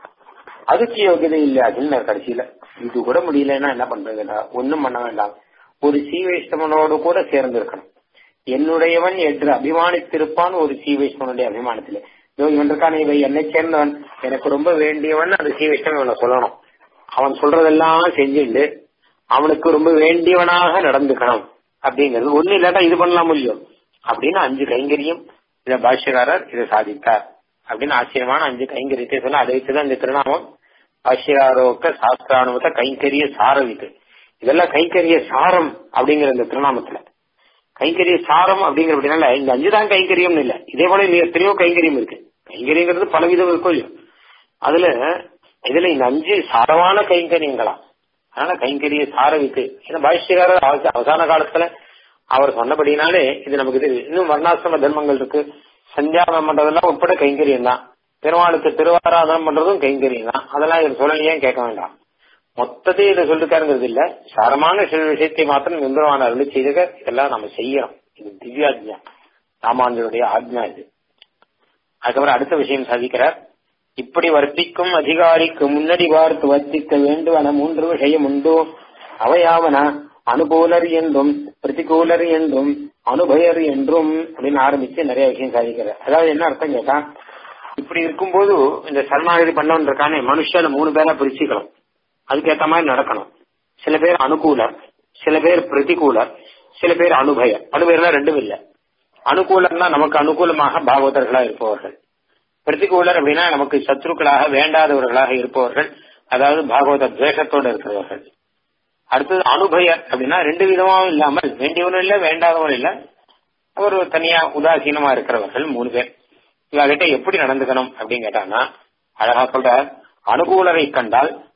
அதுக்கு யோகியதை இல்லை அதுன்னு கடைசியில இது கூட முடியலன்னா என்ன பண்றதுடா ஒண்ணும் பண்ண வேண்டாம் ஒரு சீவைஷ்ணவனோடு கூட சேர்ந்து இருக்கணும் என்னுடையவன் என்று அபிமானித்திருப்பான் ஒரு சீவைஷ்ணவனுடைய அபிமானத்திலே இதோ இவன் இருக்கான இவை என்னை சேர்ந்தவன் எனக்கு ரொம்ப வேண்டியவன் அந்த சீவைஷ்ணவன் இவனை சொல்லணும் அவன் சொல்றதெல்லாம் செஞ்சுட்டு அவனுக்கு ரொம்ப வேண்டியவனாக நடந்துக்கணும் அப்படிங்கிறது ஒண்ணு இல்லாட்டா இது பண்ணலாம் முடியும் அப்படின்னு அஞ்சு கைங்கரியம் இத பாஷ்யக்காரர் இதை சாதித்தார் அப்படின்னு ஆச்சரியமான அஞ்சு கைங்கரியத்தை சொல்ல அதை வச்சுதான் இந்த திருநாமம் பாஷ்யகாரோக்க சாஸ்திரானுமத்த கைங்கரிய சாரவித்து இதெல்லாம் கைங்கரிய சாரம் அப்படிங்கிற இந்த திருநாமத்துல கைங்கரிய சாரம் அப்படிங்கிற அப்படின்னால இந்த அஞ்சு தான் கைங்கரியம் இல்ல இதே போல இன்னும் எத்தனையோ கைங்கரியம் இருக்கு கைங்கரியங்கிறது பலவிதம் இருக்கும் இல்லையோ அதுல இதுல இந்த அஞ்சு சாரமான கைங்கரியங்களா அதனால கைங்கரிய சாரவித்து ஏன்னா பாஷ்யக்காரர் அவசான காலத்துல அவர் சொன்னபடினாலே இது நமக்கு தெரியும் இன்னும் வர்ணாசிரம தர்மங்கள் இருக்கு சந்தியாவனம் பண்றதெல்லாம் உட்பட கைங்கரியம் தான் பெருமாளுக்கு திருவாராதனம் பண்றதும் கைங்கரியம் தான் அதெல்லாம் இவர் சொல்லலையே கேட்க வேண்டாம் மொத்தத்தையும் இதை சொல்லிருக்காருங்கிறது இல்ல சாரமான சில விஷயத்தை மாத்திரம் எம்பெருமான அருளி செய்துக இதெல்லாம் நம்ம செய்யறோம் இது திவ்யாஜ்ஞா ராமானுஜருடைய ஆக்ஞா இது அதுக்கப்புறம் அடுத்த விஷயம் சாதிக்கிறார் இப்படி வர்த்திக்கும் அதிகாரிக்கு முன்னடி பார்த்து வர்த்திக்க வேண்டுவன மூன்று விஷயம் உண்டு அவையாவன அனுகூலர் என்றும் பிரதிகூலர் என்றும் அனுபயர் என்றும் அப்படின்னு ஆரம்பிச்சு நிறைய விஷயம் சாதிக்கிறார் அதாவது என்ன அர்த்தம் கேட்டா இப்படி இருக்கும்போது இந்த சரணாகதி பண்ணவன் இருக்கானே மனுஷால மூணு பேரா பிரிச்சுக்கலாம் அதுக்கேத்த மாதிரி நடக்கணும் சில பேர் அனுகூலர் சில பேர் பிரதிகூலர் சில பேர் அனுபயர் அனுபயர்னா ரெண்டும் இல்ல அனுகூலர்னா நமக்கு அனுகூலமாக பாகவதர்களா இருப்பவர்கள் பிரதிகூலர் அப்படின்னா நமக்கு சத்ருக்களாக வேண்டாதவர்களாக இருப்பவர்கள் அதாவது பாகவத துவேஷத்தோடு இருக்கிறவர்கள் அடுத்தது அனுபயர் அப்படின்னா ரெண்டு விதமாவும் இல்லாமல் வேண்டியவனும் இல்ல வேண்டாதவனும் இல்ல ஒரு தனியா உதாசீனமா இருக்கிறவர்கள் மூணு பேர் இவகிட்ட எப்படி நடந்துக்கணும் அப்படின்னு கேட்டாங்கன்னா அழகா சொல்ற அனுகூலரை கண்டால்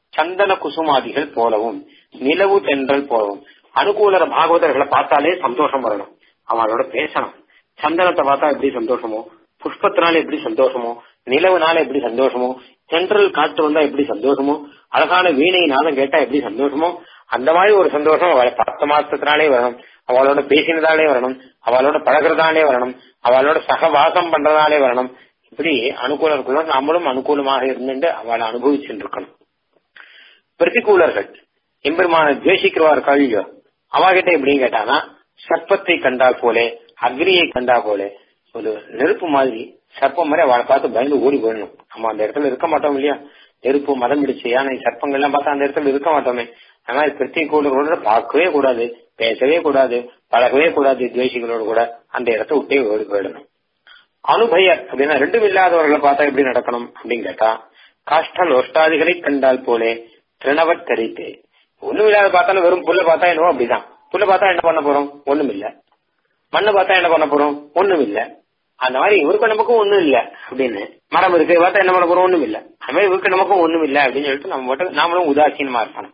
சந்தன குசுமாதிகள் போலவும் நிலவு தென்றல் போலவும் அனுகூலர பாகவதர்களை பார்த்தாலே சந்தோஷம் வரணும் அவளோட பேசணும் சந்தனத்தை பார்த்தா எப்படி சந்தோஷமோ புஷ்பத்தினால எப்படி சந்தோஷமோ நிலவுனால எப்படி சந்தோஷமோ தென்றல் காற்று வந்தா எப்படி சந்தோஷமோ அழகான வீணை நாதம் கேட்டா எப்படி சந்தோஷமோ அந்த மாதிரி ஒரு சந்தோஷம் அவளை பத்து மாசத்தினாலே வரணும் அவளோட பேசினதாலே வரணும் அவளோட பழகிறதாலே வரணும் அவளோட சகவாசம் பண்றதாலே வரணும் இப்படி அனுகூலருக்குள்ள நம்மளும் அனுகூலமாக இருந்துட்டு அவளை அனுபவிச்சுட்டு இருக்கணும் பிரதிகூலர்கள் எம்பெருமான துவேஷிக்கிறவார் கழியோ அவகிட்ட எப்படின்னு கேட்டானா சர்ப்பத்தை கண்டால் போலே அக்னியை கண்டா போலே ஒரு நெருப்பு மாதிரி சர்ப்பம் மாதிரி அவளை பார்த்து பயந்து ஓடி போயிடணும் நம்ம அந்த இடத்துல இருக்க மாட்டோம் இல்லையா நெருப்பு மதம் பிடிச்சு யானை சர்ப்பங்கள்லாம் பார்த்தா அந்த இடத்துல இருக்க மாட்டோமே அந்த மாதிரி பிரத்திகூலர்களோட பார்க்கவே கூடாது பேசவே கூடாது பழகவே கூடாது துவேஷிகளோடு கூட அந்த இடத்த விட்டே ஓடி போயிடணும் அனுபயர் அப்படின்னா ரெண்டும் இல்லாதவர்களை பார்த்தா எப்படி நடக்கணும் அப்படின்னு கேட்டா காஷ்ட நோஷ்டாதிகளை கண்டால் போலே திருணவட் கரித்து ஒண்ணும் இல்லாத பார்த்தாலும் வெறும் புல்ல பார்த்தா என்னவோ அப்படிதான் புல்ல பார்த்தா என்ன பண்ண போறோம் ஒண்ணும் இல்ல மண்ணை பார்த்தா என்ன பண்ண போறோம் ஒண்ணும் இல்ல அந்த மாதிரி இவருக்கு நமக்கும் ஒண்ணும் இல்ல அப்படின்னு மரம் இருக்கு பார்த்தா என்ன பண்ண போறோம் ஒண்ணும் இல்ல அது மாதிரி இவருக்கு நமக்கும் ஒண்ணும் இல்ல அப்படின்னு சொல்லிட்டு நம்ம மட்டும் நாமளும் உதாசீனமா இருப்பணும்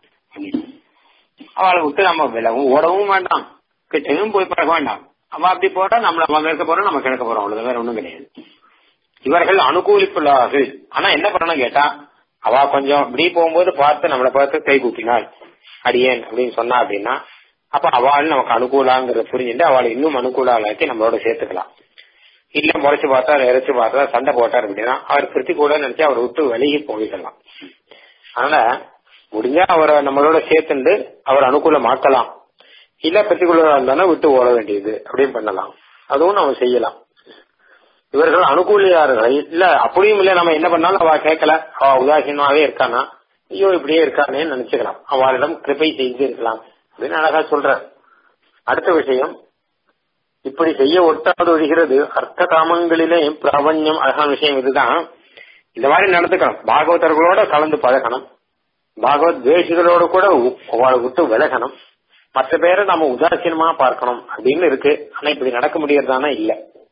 அவளை விட்டு நம்ம விலவும் ஓடவும் வேண்டாம் கிட்டவும் போய் பழக வேண்டாம் அவ அப்படி போட்டா நம்மள அவங்க இருக்க போறோம் நம்ம கிடக்க போறோம் அவ்வளவு வேற ஒண்ணும் கிடையாது இவர்கள் அனுகூலிப்புள்ளார்கள் ஆனா என்ன பண்ணணும் கேட்டா அவ கொஞ்சம் இப்படி போகும்போது பார்த்து நம்மளை பார்த்து கை கூப்பினாள் அடியேன் அப்படின்னு சொன்னா அப்படின்னா அப்ப அவள் நமக்கு அனுகூலாங்கிறத புரிஞ்சுட்டு அவளை இன்னும் அனுகூலாக்கி நம்மளோட சேர்த்துக்கலாம் இல்ல முறைச்சு பார்த்தா இறைச்சு பார்த்தா சண்டை போட்டார் அப்படின்னா அவர் பிரித்தி கூட நினைச்சு அவரை விட்டு விலகி போயிடலாம் அதனால முடிஞ்சா அவரை நம்மளோட சேர்த்துண்டு அவர் அனுகூலமாக்கலாம் இல்ல பிரதிகூலமா இருந்தாலும் விட்டு ஓட வேண்டியது அப்படின்னு பண்ணலாம் அதுவும் நம்ம செய்யலாம் இவர்கள் அனுகூலியார்கள் இல்ல அப்படியும் இல்ல நம்ம என்ன பண்ணாலும் அவ கேட்கல அவ உதாசீனமாவே இருக்கானா ஐயோ இப்படியே இருக்கானே நினைச்சுக்கலாம் அவளிடம் கிருப்பை செய்து இருக்கலாம் அப்படின்னு அழகா சொல்ற அடுத்த விஷயம் இப்படி செய்ய ஒட்டாது ஒழிகிறது அர்த்த காமங்களிலே பிராவண்யம் அழகான விஷயம் இதுதான் இந்த மாதிரி நடந்துக்கணும் பாகவதர்களோட கலந்து பழகணும் பாகவத் துவேஷிகளோட கூட அவளை விட்டு விலகணும் மற்ற பேரை நம்ம உதாசீனமா பார்க்கணும் அப்படின்னு இருக்கு ஆனா இப்படி நடக்க முடியறதானா இல்ல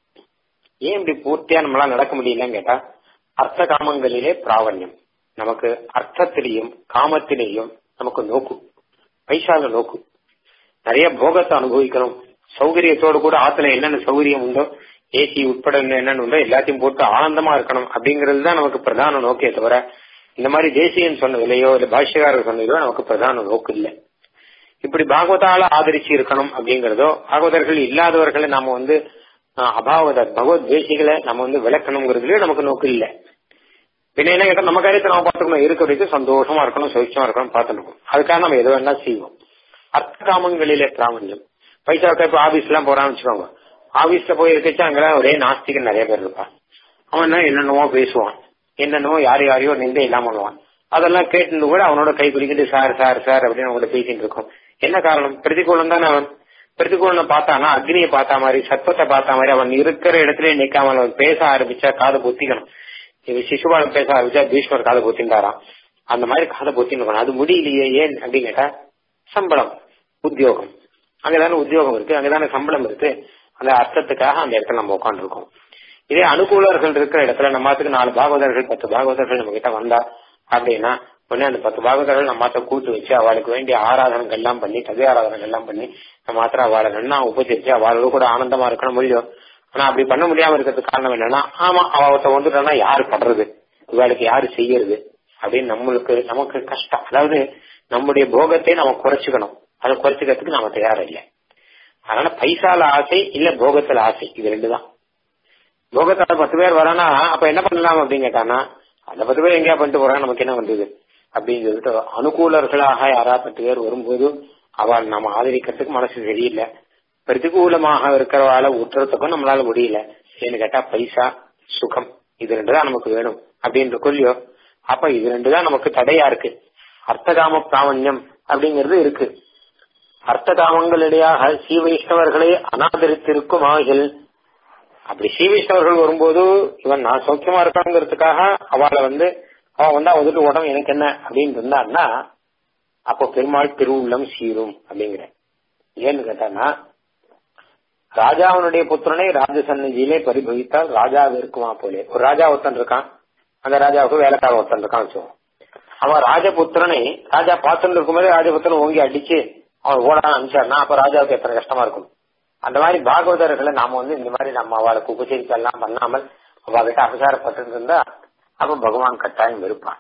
ஏன் இப்படி பூர்த்தியா நம்மளால நடக்க முடியலன்னு கேட்டா அர்த்த காமங்களிலே பிராவண்யம் நமக்கு அர்த்தத்திலையும் காமத்திலேயும் நமக்கு நோக்கு பைசால நோக்கு நிறைய போகத்தை அனுபவிக்கணும் சௌகரியத்தோடு கூட ஆத்துல என்னென்ன சௌகரியம் உண்டோ ஏசி உட்பட என்னென்ன உண்டோ எல்லாத்தையும் போட்டு ஆனந்தமா இருக்கணும் அப்படிங்கிறது தான் நமக்கு பிரதான நோக்கே தவிர இந்த மாதிரி தேசியன் சொன்னதிலேயோ இல்ல பாஷ்யக்காரர் சொன்னதிலோ நமக்கு பிரதான நோக்கு இல்லை இப்படி பாகவதால ஆதரிச்சு இருக்கணும் அப்படிங்கறதோ பாகவதர்கள் இல்லாதவர்களை நாம வந்து அபாவத பகவத் தேசிகளை நம்ம வந்து விளக்கணுங்கிறதுலயும் நமக்கு நோக்கு இல்லை பின்ன என்ன கேட்டா நம்ம காரியத்தை நம்ம பார்த்துக்கணும் இருக்க வரைக்கும் சந்தோஷமா இருக்கணும் சுவிச்சமா இருக்கணும் பார்த்துக்கணும் அதுக்காக நம்ம எது வேணா செய்வோம் அர்த்த காமங்களிலே பிராமணியம் பைசாவுக்கு இப்ப ஆபீஸ் எல்லாம் போறான்னு வச்சுக்கோங்க ஆபீஸ்ல போய் இருக்கச்சு அங்கெல்லாம் ஒரே நாஸ்திகன் நிறைய பேர் இருப்பான் அவன் என்னென்னவோ பேசுவான் என்னென்னவோ யார் யாரையோ நிந்தை இல்லாம பண்ணுவான் அதெல்லாம் கேட்டு கூட அவனோட கை குடிக்கிட்டு சார் சார் சார் அப்படின்னு அவங்கள்ட்ட பேசிட்டு இருக்கோம் என்ன காரணம் பிரதிகூலம் தானே அவன் பிரதிகூலனை பார்த்தானா அக்னியை பார்த்த மாதிரி சத்வத்தை பார்த்த மாதிரி அவன் இருக்கிற இடத்துல நிக்காம அவன் பேச ஆரம்பிச்சா காது பொத்திக்கணும் சிசுபாலம் பேச ஆரம்பிச்சா பீஷ்மர் காதை பொத்தின்றாராம் அந்த மாதிரி காதை பொத்தின்னு அது முடியலையே ஏன் அப்படின்னு கேட்டா சம்பளம் உத்தியோகம் அங்கதானே உத்தியோகம் இருக்கு அங்கதானே சம்பளம் இருக்கு அந்த அர்த்தத்துக்காக அந்த இடத்துல நம்ம உட்காந்துருக்கோம் இதே அனுகூலர்கள் இருக்கிற இடத்துல நம்மத்துக்கு நாலு பாகவதர்கள் பத்து பாகவதர்கள் நம்ம கிட்ட வந்தா அப்படின்னா உடனே அந்த பத்து பாகவதர்கள் நம்ம மாத்த கூட்டு வச்சு அவளுக்கு வேண்டிய ஆராதனைகள் எல்லாம் பண்ணி கதை ஆராதனைகள் எல்லாம் பண்ணி நம்ம மாத்திரம் அவளை நன்னா உபச்சரிச்சு அவளோட கூட ஆனந்தமா இருக்கணும் முடியும் ஆனா அப்படி பண்ண முடியாம இருக்கிறதுக்கு காரணம் என்னன்னா ஆமா அவத்த வந்துட்டானா யாரு பண்றது இவளுக்கு யாரு செய்யறது அப்படின்னு நம்மளுக்கு நமக்கு கஷ்டம் அதாவது நம்முடைய போகத்தை நம்ம குறைச்சுக்கணும் அதை குறைச்சுக்கிறதுக்கு நாம தயாரா இல்லை அதனால பைசால ஆசை இல்ல போகத்துல ஆசை இது ரெண்டு தான் போகத்தால பத்து பேர் வரானா அப்ப என்ன பண்ணலாம் அப்படின்னு கேட்டானா அந்த பத்து பேர் எங்கேயா பண்ணிட்டு போறாங்க நமக்கு என்ன வந்தது அப்படின்னு சொல்லிட்டு அனுகூலர்களாக யாரா பத்து பேர் வரும்போது அவள் நம்ம ஆதரிக்கிறதுக்கு மனசு சரியில்லை பிரதிகூலமாக இருக்கிறவாள உற்றுறதுக்கும் நம்மளால முடியல ஏன்னு கேட்டா பைசா சுகம் இது ரெண்டு தான் நமக்கு வேணும் அப்படின்ற கொல்லியோ அப்ப இது ரெண்டு தான் நமக்கு தடையா இருக்கு அர்த்தகாம பிராமணியம் அப்படிங்கிறது இருக்கு அர்த்த காமங்களிடையாக ஸ்ரீ வைஷ்ணவர்களை அனாதரித்திருக்கும் ஆகில் அப்படி ஸ்ரீ வைஷ்ணவர்கள் வரும்போது இவன் நான் சௌக்கியமா இருக்காங்கிறதுக்காக அவளை வந்து அவன் வந்தா வந்துட்டு உடம்பு எனக்கு என்ன அப்படின்னு இருந்தான்னா அப்போ பெருமாள் திருவுள்ளம் சீரும் அப்படிங்கிற ஏன்னு கேட்டான்னா ராஜாவனுடைய புத்திரனை ராஜ சன்னதியிலே பரிபவித்தால் ராஜாவை இருக்குமா போலே ஒரு ராஜா ஒருத்தன் இருக்கான் அந்த ராஜாவுக்கு வேலைக்கார ஒருத்தன் இருக்கான் வச்சுக்கோம் அவன் ராஜபுத்திரனை ராஜா பார்த்துட்டு இருக்கும்போதே ராஜபுத்திரன் ஓங்கி அடிச்சு அவன் ஓட அனுப்பிச்சாருனா அப்ப ராஜாவுக்கு எத்தனை கஷ்டமா இருக்கும் அந்த மாதிரி பாகவதர்களை நாம வந்து இந்த மாதிரி நம்ம அவளுக்கு உபசரிக்கெல்லாம் பண்ணாமல் அவகிட்ட அபசாரப்பட்டு இருந்தா அப்ப பகவான் கட்டாயம் இருப்பான்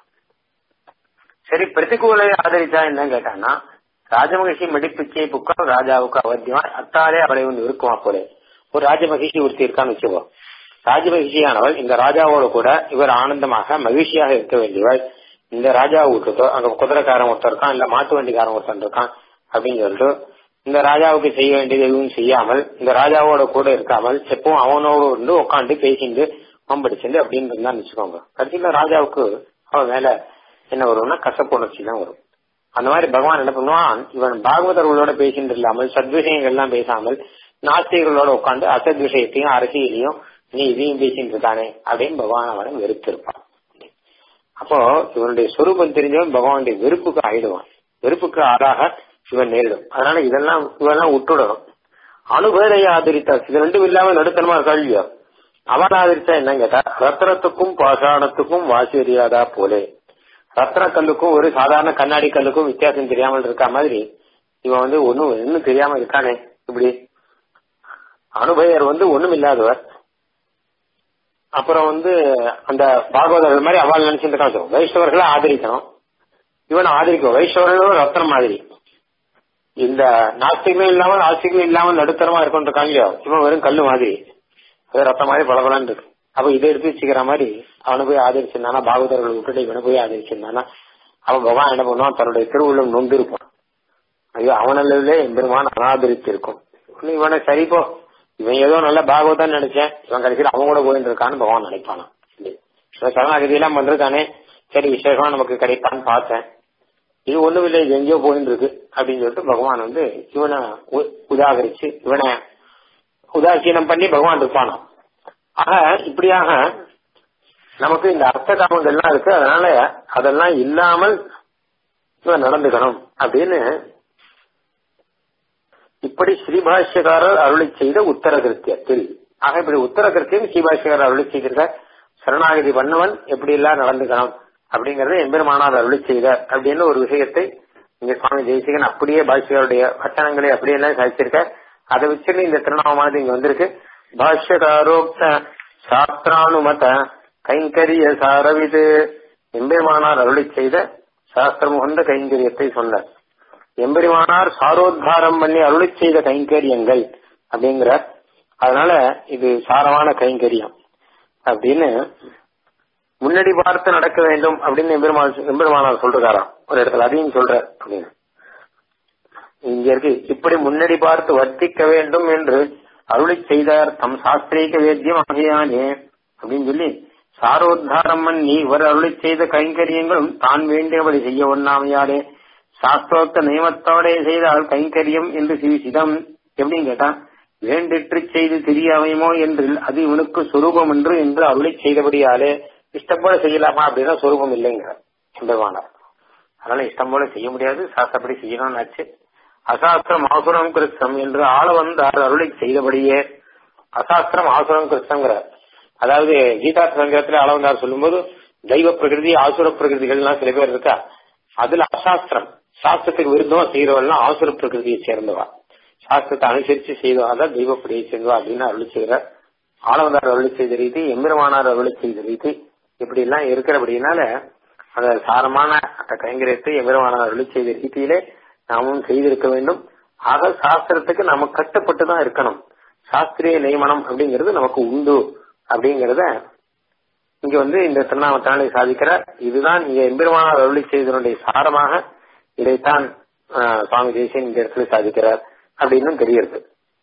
சரி பிரதிகூலை ஆதரிச்சா என்ன கேட்டான்னா ராஜமகிஷி மடிப்பிச்சை புக்கம் ராஜாவுக்கு அவத்தியமா அத்தாலே அவளை ஒன்று இருக்குமா போல ஒரு ராஜமகிஷி ஒருத்தி இருக்கான்னு வச்சுக்கோ ராஜமகிஷியானவள் இந்த ராஜாவோட கூட இவர் ஆனந்தமாக மகிழ்ச்சியாக இருக்க வேண்டியவள் இந்த ராஜா விட்டுட்டோ அங்க குதிரைக்காரன் ஒருத்தர் இருக்கான் இல்ல மாட்டு வண்டிக்காரன் ஒருத்தன் இருக்கான் அப்படின்னு சொல்லிட்டு இந்த ராஜாவுக்கு செய்ய வேண்டியது எதுவும் செய்யாமல் இந்த ராஜாவோட கூட இருக்காமல் எப்பவும் அவனோடு வந்து உட்காந்து பேசிட்டு மம்படிச்சுட்டு அப்படின்னு இருந்தான்னு வச்சுக்கோங்க கடைசியில ராஜாவுக்கு அவன் மேல என்ன வரும்னா கசப்பு உணர்ச்சி தான் வரும் அந்த மாதிரி பகவான் என்ன பண்ணுவான் இவன் பாகவதர்களோட பேசிட்டு இல்லாமல் சத்விஷயங்கள் எல்லாம் பேசாமல் நாஸ்திகர்களோட உட்காந்து அசத் விஷயத்தையும் அரசியலையும் நீ இதையும் பேசிட்டு இருக்கானே அப்படின்னு பகவான் அவனை வெறுத்திருப்பான் அப்போ இவனுடைய சொரூபம் தெரிஞ்சவன் பகவானுடைய வெறுப்புக்கு ஆயிடுவான் வெறுப்புக்கு ஆளாக இவன் நேரிடும் அதனால இதெல்லாம் இவெல்லாம் விட்டுடணும் அனுபவரை ஆதரித்தா இது ரெண்டும் இல்லாம நடுத்தனமா கல்வியோ அவன் ஆதரிச்சா என்ன கேட்டா ரத்னத்துக்கும் பாஷாணத்துக்கும் வாசி அறியாதா போலே ரத்ன கல்லுக்கும் ஒரு சாதாரண கண்ணாடி கல்லுக்கும் வித்தியாசம் தெரியாமல் இருக்க மாதிரி இவன் வந்து ஒன்னும் இன்னும் தெரியாம இருக்கானே இப்படி அனுபயர் வந்து ஒண்ணும் இல்லாதவர் அப்புறம் வந்து அந்த பாகவதர்கள் மாதிரி அவள் நினைச்சிட்டு இருக்கான் வைஷ்ணவர்களை ஆதரிக்கணும் இவனை ஆதரிக்கும் வைஷ்ணவர்களும் ரத்னம் மாதிரி இந்த நாஸ்திகமே இல்லாமல் ஆஸ்திகமே இல்லாமல் நடுத்தரமா இருக்கும் இருக்காங்க இவன் வெறும் கல்லு மாதிரி அது ரத்தம் மாதிரி பளபளன்னு இருக்கு அப்ப இதை எடுத்து வச்சுக்கிற மாதிரி அவனை போய் ஆதரிச்சிருந்தானா பாகவதர்கள் விட்டுட்டு இவனை போய் ஆதரிச்சிருந்தானா அவன் பகவான் என்ன பண்ணுவான் தன்னுடைய திருவுள்ளம் நொந்து இருப்பான் ஐயோ அவனல்லே எம்பெருமான் அனாதரிச்சிருக்கும் இவனை சரி போ இவன் ஏதோ நல்ல பாகவதான் நினைச்சேன் இவன் கடைசியில் அவன் கூட போயிட்டு இருக்கான்னு பகவான் நினைப்பானா இவன் சரணாகதி எல்லாம் பண்றதானே சரி விசேஷமா நமக்கு கிடைப்பான்னு பார்த்தேன் இது ஒண்ணும் இல்லை இது எங்கேயோ போயிட்டு இருக்கு அப்படின்னு சொல்லிட்டு பகவான் வந்து இவனை உதாகரிச்சு இவனை உதாசீனம் பண்ணி பகவான் இருப்பானா ஆக இப்படியாக நமக்கு இந்த அர்த்த காமங்கள்லாம் இருக்கு அதனால அதெல்லாம் இல்லாமல் இவன் நடந்துக்கணும் அப்படின்னு இப்படி ஸ்ரீபாஷ்யக்காரர் அருளை செய்த உத்தர கிருத்தியத்தில் ஆக இப்படி உத்தர கிருத்தியம் ஸ்ரீபாஷ்யக்காரர் அருளை செய்திருக்க சரணாகதி பண்ணவன் எப்படி எல்லாம் நடந்துக்கணும் அப்படிங்கறத எம்பெருமானார் அருளி செய்த அப்படின்னு ஒரு விஷயத்தை இங்க சுவாமி ஜெயசேகரன் அப்படியே பாஷ்யருடைய வச்சனங்களை அப்படியே எல்லாம் சாதிச்சிருக்க அதை வச்சுன்னு இந்த திருநாமமானது இங்க வந்திருக்கு பாஷ்யகாரோக்த சாஸ்திரானுமத கைங்கரிய சாரவிது எம்பெருமானார் அருளி செய்த சாஸ்திரமுகந்த கைங்கரியத்தை சொன்னார் எம்பெருமானார் சாரோத்தாரம் பண்ணி அருளி செய்த கைங்கரியங்கள் அப்படிங்கிற அதனால இது சாரமான கைங்கரியம் அப்படின்னு முன்னாடி பார்த்து நடக்க வேண்டும் அப்படின்னு எம்பெருமான் எம்பெருமானார் சொல்றாராம் ஒரு இடத்துல அதையும் சொல்ற அப்படின்னு இங்க இருக்கு இப்படி முன்னாடி பார்த்து வர்த்திக்க வேண்டும் என்று அருளி செய்தார் தம் சாஸ்திரீக வேத்தியம் ஆகியானே அப்படின்னு சொல்லி சாரோத்தாரம் பண்ணி இவர் அருளி செய்த கைங்கரியங்களும் தான் வேண்டியபடி செய்ய ஒண்ணாமையாலே சாஸ்திரோக்த நியமத்தோட செய்தால் கைங்கரியம் என்று சிவிசிதம் எப்படின்னு கேட்டா வேண்டிற்று செய்து தெரியாமையுமோ என்று அது இவனுக்கு சொரூபம் என்று என்று அருளை செய்தபடியாலே இஷ்டம் போல செய்யலாமா அப்படின்னா சொரூபம் இல்லைங்கிற எம்பெருமானார் அதனால இஷ்டம் போல செய்ய முடியாது சாஸ்திரப்படி செய்யணும்னு ஆச்சு அசாஸ்திரம் ஆசுரம் கிருஷ்ணம் என்று ஆள வந்தார் அருளை செய்தபடியே அசாஸ்திரம் ஆசுரம் கிருஷ்ணங்கிற அதாவது கீதா சங்கரத்துல அளவந்தார் சொல்லும்போது தெய்வ பிரகிருதி ஆசுர பிரகிருதிகள்லாம் சில பேர் இருக்கா அதுல அசாஸ்திரம் சாஸ்திரத்துக்கு விருத்தமா செய்யறவெல்லாம் ஆசுர பிரகிருதியை சேர்ந்தவா சாஸ்திரத்தை அனுசரிச்சு செய்தவா தான் தெய்வப்படியை சேர்ந்தவா அப்படின்னு அருளி செய்கிறார் ஆளவந்தார் அருளி செய்த ரீதி எம்பெருமானார் அருளி செய்த ரீதி இப்படி எல்லாம் இருக்கிறபடினால அந்த சாரமான அந்த கைங்கரியத்தை எம்பெருமானார் அருளி செய்த ரீதியிலே நாமும் செய்திருக்க வேண்டும் ஆக சாஸ்திரத்துக்கு நம்ம கட்டுப்பட்டு தான் இருக்கணும் சாஸ்திரிய நியமனம் அப்படிங்கிறது நமக்கு உண்டு அப்படிங்கறத இங்க வந்து இந்த திருநாமத்தாலே சாதிக்கிறார் இதுதான் இங்க எம்பெருமானார் அருளி செய்தனுடைய சாரமாக இதைத்தான் சுவாமி தேசியன் இந்த இடத்துல சாதிக்கிறார் அப்படின்னு தெரியுது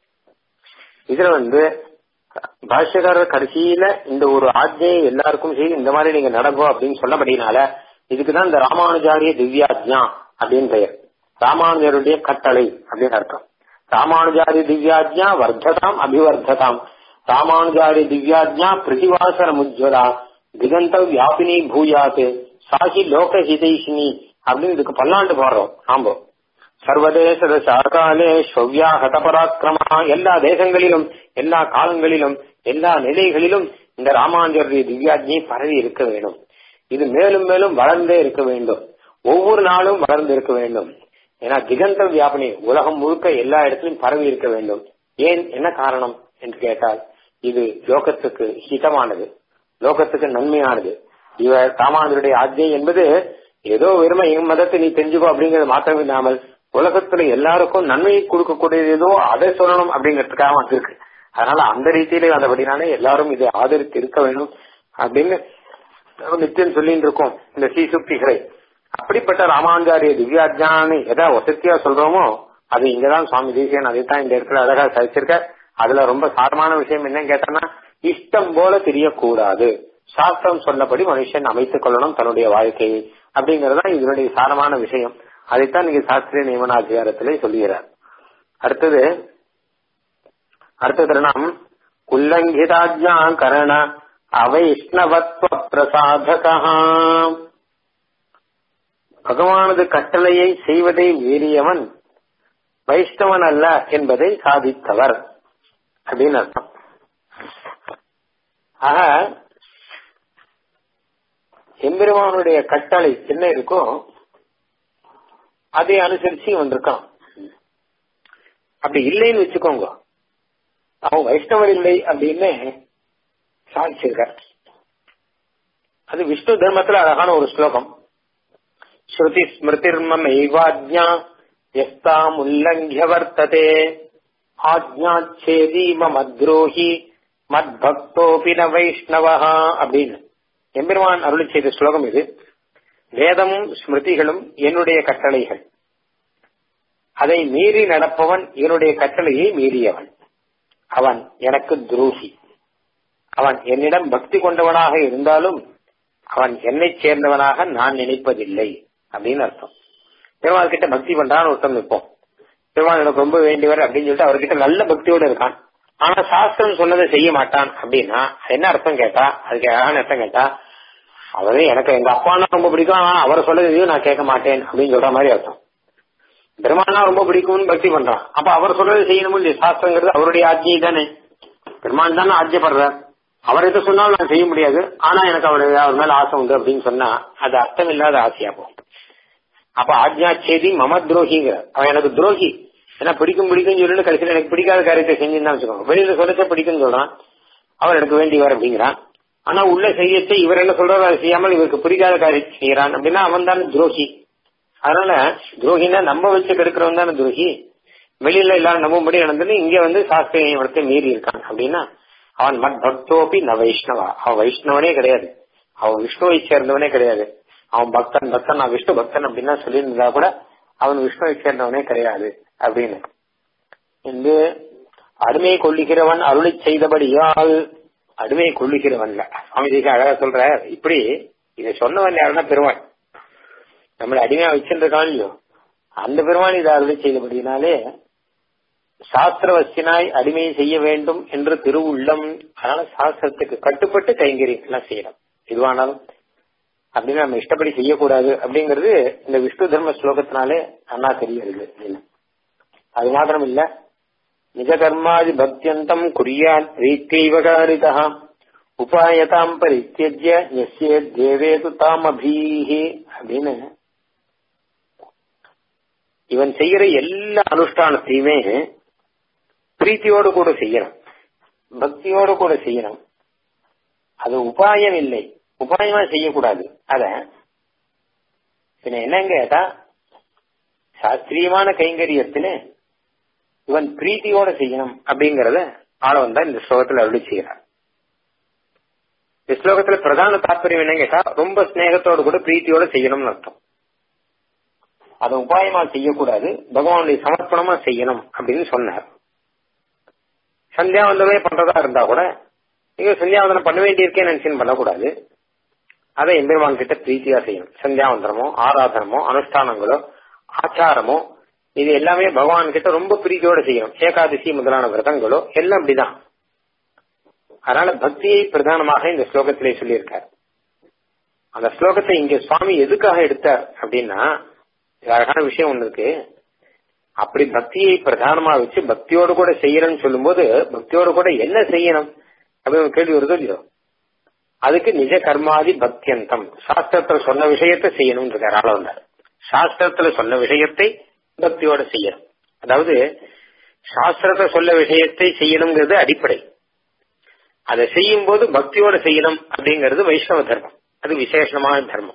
இதுல வந்து பாஷ்யக்காரர் கடைசியில இந்த ஒரு ஆஜ்ஞையை எல்லாருக்கும் செய்து இந்த மாதிரி நீங்க நடங்கோ அப்படின்னு சொன்னபடினால இதுக்குதான் இந்த ராமானுஜாரிய திவ்யாஜ்யா அப்படின்னு பெயர் ராமானுஜருடைய கட்டளை அப்படின்னு அர்த்தம் ராமானுஜாரி திவ்யாஜ்யா வர்த்ததாம் அபிவர்த்ததாம் ராமானுஜாரி திவ்யாஜ்யா பிரதிவாசர முஜ்வலா திகந்த வியாபினி பூயாத் சாகி லோக ஹிதைஷினி அப்படின்னு இதுக்கு பல்லாண்டு பாடுறோம் நாம சர்வதேச சாகாலே ஸ்வவ்யா ஹதபராக்கிரமா எல்லா தேசங்களிலும் எல்லா காலங்களிலும் எல்லா நிலைகளிலும் இந்த ராமானுஜருடைய திவ்யாஜ்ஞை பரவி இருக்க வேணும் இது மேலும் மேலும் வளர்ந்தே இருக்க வேண்டும் ஒவ்வொரு நாளும் வளர்ந்து இருக்க வேண்டும் ஏன்னா திகந்த வியாபனி உலகம் முழுக்க எல்லா இடத்திலும் பரவி இருக்க வேண்டும் ஏன் என்ன காரணம் என்று கேட்டால் இது லோகத்துக்கு ஹிதமானது லோகத்துக்கு நன்மையானது இவர் ராமானுடைய ஆஜ்ஞை என்பது ஏதோ வெறுமை என் மதத்தை நீ தெரிஞ்சுக்கோ அப்படிங்கிறது மாத்திரம் இல்லாமல் உலகத்துல எல்லாருக்கும் நன்மையை கொடுக்கக்கூடியது ஏதோ அதை சொல்லணும் அப்படிங்கிறதுக்காக வந்திருக்கு அதனால அந்த ரீதியிலே வந்தபடினாலே எல்லாரும் இதை ஆதரித்து இருக்க வேண்டும் அப்படின்னு நித்தியம் சொல்லிட்டு இருக்கோம் இந்த சீசுக்திகளை அப்படிப்பட்ட ராமானுஜாரிய திவ்யாஜானி எதா வசதியா சொல்றோமோ அது இங்கதான் சுவாமி தேசியன் அதைத்தான் இந்த இடத்துல அழகா சரிச்சிருக்க அதுல ரொம்ப சாரமான விஷயம் என்னன்னு கேட்டோம்னா இஷ்டம் போல தெரியக்கூடாது சாஸ்திரம் சொன்னபடி மனுஷன் அமைத்துக் கொள்ளணும் தன்னுடைய வாழ்க்கையை அப்படிங்கறதுதான் இதனுடைய சாரமான விஷயம் அதைத்தான் நீங்க சாஸ்திரிய நியமனாதிகாரத்திலே சொல்லுகிறார் அடுத்தது அடுத்த தருணம் உல்லங்கிதாஜா கரண அவைஷ்ணவத்வ பிரசாதகா பகவானது கட்டளையை செய்வதை மீறியவன் வைஷ்ணவன் அல்ல என்பதை சாதித்தவர் அப்படின்னு அர்த்தம் ஆக எம்பெருமானுடைய கட்டளை என்ன இருக்கோ அதை அனுசரிச்சு வந்திருக்கான் அப்படி இல்லைன்னு வச்சுக்கோங்க அவன் வைஷ்ணவர் இல்லை அப்படின்னு சாதிச்சிருக்கார் அது விஷ்ணு தர்மத்துல அழகான ஒரு ஸ்லோகம் ஸ்ருதி ஸ்மிருதிர்மமைவாஜ்ஞா எஸ்தாம் உல்லங்கிய வர்த்ததே ஆஜ்ஞாச்சேதி மத்ரோஹி மத்பக்தோபி ந வைஷ்ணவா அப்படின்னு எம்பெருமான் அருளி செய்த ஸ்லோகம் இது வேதமும் ஸ்மிருதிகளும் என்னுடைய கட்டளைகள் அதை மீறி நடப்பவன் என்னுடைய கட்டளையை மீறியவன் அவன் எனக்கு துரோகி அவன் என்னிடம் பக்தி கொண்டவனாக இருந்தாலும் அவன் என்னை சேர்ந்தவனாக நான் நினைப்பதில்லை அப்படின்னு அர்த்தம் பெருமாள் கிட்ட பக்தி பண்றான்னு ஒருத்தம் நிற்போம் பெருமாள் எனக்கு ரொம்ப வேண்டியவர் அப்படின்னு சொல்லிட்டு அவர்கிட்ட நல்ல பக்தியோட இருக்கான் ஆனா சாஸ்திரம் சொன்னதை செய்ய மாட்டான் அப்படின்னா என்ன அர்த்தம் கேட்டா அதுக்கு அழகான அர்த்தம் கேட்டா அவரே எனக்கு எங்க அப்பானா ரொம்ப பிடிக்கும் ஆனா அவர் சொல்லதையும் நான் கேட்க மாட்டேன் அப்படின்னு சொல்ற மாதிரி அர்த்தம் பெருமானா ரொம்ப பிடிக்கும்னு பக்தி பண்றான் அப்ப அவர் சொல்றது செய்யணும் இல்லையா சாஸ்திரங்கிறது அவருடைய ஆட்சியை தானே பெருமான் தானே ஆட்சியப்படுறார் அவர் எது சொன்னாலும் நான் செய்ய முடியாது ஆனா எனக்கு அவருடைய அவர் மேல ஆசை உண்டு அப்படின்னு சொன்னா அது அர்த்தம் இல்லாத ஆசையா போகும் அப்ப ஆஜ்ஞா செய்தி மம துரோகிங்கிற அவன் எனக்கு துரோகி ஏன்னா பிடிக்கும் பிடிக்கும் சொல்லிட்டு கடைசியில் எனக்கு பிடிக்காத காரியத்தை செஞ்சுன்னு வச்சுக்கோங்க வெளியில சொல்லச்ச பிடிக்கும்னு சொல்றான் அவர் எனக்கு வேண்டியவர் அப்படிங்கிறான் ஆனா உள்ள செய்யத்தை இவர் என்ன சொல்றாரு அதை செய்யாமல் இவருக்கு பிடிக்காத காரியத்தை செய்யறான் அப்படின்னா அவன் தான் துரோகி அதனால துரோகினா நம்ம வச்சு கெடுக்கிறவன் தானே துரோகி வெளியில எல்லாரும் நம்பும்படி நடந்தது இங்க வந்து சாஸ்திர நியமனத்தை மீறி இருக்கான் அப்படின்னா அவன் மத் பக்தோபி ந வைஷ்ணவா அவன் வைஷ்ணவனே கிடையாது அவன் விஷ்ணுவை சேர்ந்தவனே கிடையாது அவன் பக்தன் பக்தன் நான் விஷ்ணு பக்தன் அப்படின்னா சொல்லியிருந்தா கூட அவன் விஷ்ணுவை சேர்ந்தவனே கிடையாது அப்படின்னு இந்த அடிமையை கொள்ளுகிறவன் அருளை செய்தபடியால் அடிமையை கொள்ளுகிறவன்ல சுவாமி தேசியம் அழகா சொல்ற இப்படி இதை சொன்னவன் யாருன்னா பெருமாள் நம்மளை அடிமையா வச்சிருக்கான் இல்லையோ அந்த பெருமாள் இதை அருளை செய்தபடினாலே சாஸ்திரவசினாய் அடிமை செய்ய வேண்டும் என்று திருவுள்ளம் அதனால சாஸ்திரத்துக்கு கட்டுப்பட்டு கைங்கரியம் எல்லாம் செய்யணும் எதுவானாலும் அப்படின்னு நம்ம இஷ்டப்படி செய்யக்கூடாது அப்படிங்கிறது இந்த விஷ்ணு தர்ம ஸ்லோகத்தினாலே அண்ணா தெரியுது அது மாத்திரம் இல்ல நிஜ கர்மாதி பக்தியந்தம் குறியான் ரீத்தைவகாரிதா உபாயதாம் பரித்தியஜ்ய எஸ்யே தேவேது தாம் அபீஹி அப்படின்னு இவன் செய்யற எல்லா அனுஷ்டானத்தையுமே பிரீத்தியோடு கூட செய்யணும் பக்தியோடு கூட செய்யணும் அது உபாயம் இல்லை உபாயமா செய்யக்கூடாது அத பின்ன என்னங்க கேட்டா சாஸ்திரியமான கைங்கரியத்துல இவன் பிரீத்தியோட செய்யணும் அப்படிங்கறத ஆளவன் தான் இந்த ஸ்லோகத்துல அருளி செய்யறான் இந்த ஸ்லோகத்துல பிரதான தாற்பயம் என்னன்னு கேட்டா ரொம்ப ஸ்நேகத்தோடு கூட பிரீத்தியோட செய்யணும்னு அர்த்தம் அதை உபாயமா செய்யக்கூடாது பகவானுடைய சமர்ப்பணமா செய்யணும் அப்படின்னு சொன்னார் சந்தியாவந்தமே பண்றதா இருந்தா கூட நீங்க சந்தியாவந்தனம் பண்ண வேண்டியிருக்கே நினைச்சுன்னு பண்ணக்கூடாது அதை எம்பெருமான் கிட்ட பிரீத்தியா செய்யணும் சந்தியாவந்தனமோ ஆராதனமோ அனுஷ்டானங்களோ ஆச்சாரமோ இது எல்லாமே பகவான் கிட்ட ரொம்ப பிரீத்தியோட செய்யணும் ஏகாதசி முதலான விரதங்களோ எல்லாம் அப்படிதான் அதனால பக்தியை பிரதானமாக இந்த ஸ்லோகத்திலே சொல்லியிருக்கார் அந்த ஸ்லோகத்தை இங்க சுவாமி எதுக்காக எடுத்தார் அப்படின்னா அழகான விஷயம் ஒண்ணு இருக்கு அப்படி பக்தியை பிரதானமா வச்சு பக்தியோடு கூட செய்யணும்னு சொல்லும்போது பக்தியோடு கூட என்ன செய்யணும் அப்படின்னு கேள்வி வருதோ இல்லையோ அதுக்கு நிஜ கர்மாதி பக்தியந்தம் சாஸ்திரத்துல சொன்ன விஷயத்தை செய்யணும் இருக்காரு ஆளவந்தார் சாஸ்திரத்துல சொன்ன விஷயத்தை பக்தியோட செய்யணும் அதாவது சாஸ்திரத்தை சொல்ல விஷயத்தை செய்யணுங்கிறது அடிப்படை அதை செய்யும் போது பக்தியோட செய்யணும் அப்படிங்கிறது வைஷ்ணவ தர்மம் அது விசேஷமான தர்மம்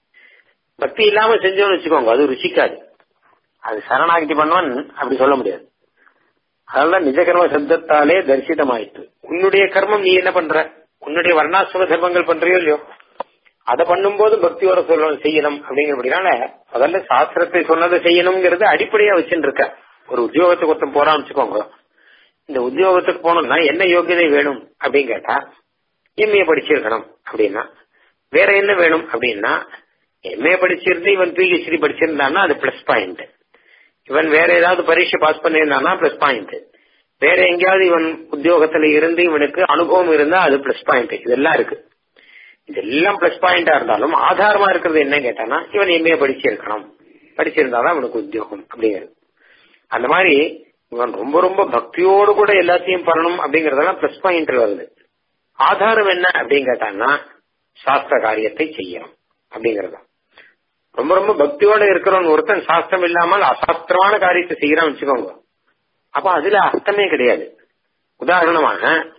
பக்தி இல்லாம செஞ்சோம்னு வச்சுக்கோங்க அது ருச்சிக்காது அது சரணாகதி பண்ணுவான் அப்படி சொல்ல முடியாது அதெல்லாம் நிஜ கர்ம சப்தத்தாலே தரிசிதமாயிட்டு உன்னுடைய கர்மம் நீ என்ன பண்ற உன்னுடைய வர்ணாசிரம தர்மங்கள் பண்றியோ இல்லையோ அதை பண்ணும்போது பக்தியோட சொல்லணும் செய்யணும் அப்படிங்கிறபடினால முதல்ல சாஸ்திரத்தை சொன்னதை செய்யணுங்கிறது அடிப்படையா வச்சுட்டு இருக்க ஒரு உத்தியோகத்துக்கு ஒருத்தன் போறான்னு வச்சுக்கோங்க இந்த உத்தியோகத்துக்கு போனோம்னா என்ன யோகியதை வேணும் அப்படின்னு கேட்டா எம்ஏ படிச்சிருக்கணும் அப்படின்னா வேற என்ன வேணும் அப்படின்னா எம்ஏ படிச்சிருந்து இவன் பிஹெச்டி படிச்சிருந்தான்னா அது பிளஸ் பாயிண்ட் இவன் வேற ஏதாவது பரீட்சை பாஸ் பண்ணியிருந்தானா பிளஸ் பாயிண்ட் வேற எங்கேயாவது இவன் உத்தியோகத்துல இருந்து இவனுக்கு அனுபவம் இருந்தா அது பிளஸ் பாயிண்ட் இதெல்லாம் இருக்கு இதெல்லாம் பிளஸ் பாயிண்டா இருந்தாலும் ஆதாரமா இருக்கிறது என்ன கேட்டானா இவன் எம்ஏ படிச்சிருக்கணும் படிச்சிருந்தாதான் அவனுக்கு உத்தியோகம் அப்படிங்கிறது அந்த மாதிரி இவன் ரொம்ப ரொம்ப பக்தியோடு கூட எல்லாத்தையும் பண்ணணும் அப்படிங்கறதெல்லாம் பிளஸ் பாயிண்ட் வருது ஆதாரம் என்ன அப்படின்னு கேட்டான்னா சாஸ்திர காரியத்தை செய்யணும் அப்படிங்கறது ரொம்ப ரொம்ப பக்தியோட இருக்கிறவன் ஒருத்தன் சாஸ்திரம் இல்லாமல் அசாஸ்திரமான காரியத்தை செய்யறான்னு வச்சுக்கோங்க அப்ப அதுல அர்த்தமே கிடையாது உதாரணமாக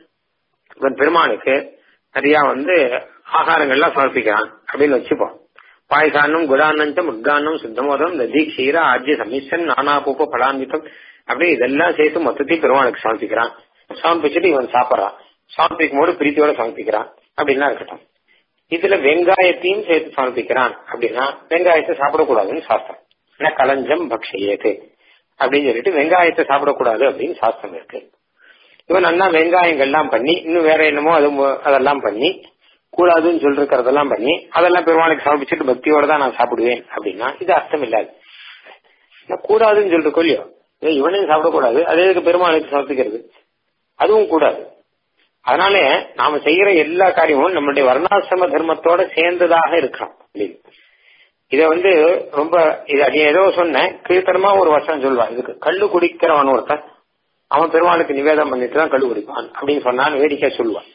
இவன் பெருமானுக்கு நிறைய வந்து ஆகாரங்கள்லாம் சமர்ப்பிக்கிறான் அப்படின்னு வச்சுப்போம் பாயசானம் குடானந்தம் உட்கானம் சுத்தமோதம் நதி க்ஷீர ஆஜ்ய சமிஷன் நானா பூப்ப பலான்வித்தம் அப்படி இதெல்லாம் சேர்த்து மொத்தத்தையும் பெருமானுக்கு சமர்ப்பிக்கிறான் சமர்ப்பிச்சுட்டு இவன் சாப்பிடறான் சமர்ப்பிக்கும் போது பிரீத்தியோட சமர்ப்பிக்கிறான் அப்படின்னா இருக்கட்டும் இதுல வெங்காயத்தையும் சேர்த்து சமர்ப்பிக்கிறான் அப்படின்னா வெங்காயத்தை சாப்பிடக்கூடாதுன்னு சாஸ்திரம் ஏன்னா கலஞ்சம் பக்ஷியது அப்படின்னு சொல்லிட்டு வெங்காயத்தை சாப்பிடக்கூடாது அப்படின்னு சாஸ்திரம் இருக்கு இவன் நல்லா வெங்காயங்கள்லாம் பண்ணி இன்னும் வேற என்னமோ அது அதெல்லாம் பண்ணி கூடாதுன்னு சொல்லிருக்கிறதெல்லாம் பண்ணி அதெல்லாம் பெருமாளுக்கு சமர்ப்பிச்சுட்டு பக்தியோட தான் நான் சாப்பிடுவேன் அப்படின்னா இது அர்த்தம் இல்லாது கூடாதுன்னு சொல்லிட்டு கொல்லியோ இவனையும் சாப்பிடக்கூடாது அதே பெருமாளுக்கு சமர்ப்பிக்கிறது அதுவும் கூடாது அதனால நாம செய்யற எல்லா காரியமும் நம்மளுடைய வர்ணாசிரம தர்மத்தோட சேர்ந்ததாக இருக்கிறோம் இத வந்து ரொம்ப இது அது ஏதோ சொன்னேன் கீழ்த்தனமா ஒரு வருஷம் சொல்லுவான் இதுக்கு கல்லு குடிக்கிறவன் ஒருத்தன் அவன் பெருமாளுக்கு நிவேதம் பண்ணிட்டு தான் கல்லு குடிப்பான் அப்படின்னு சொன்னான் வேடிக்கை சொல்லுவான்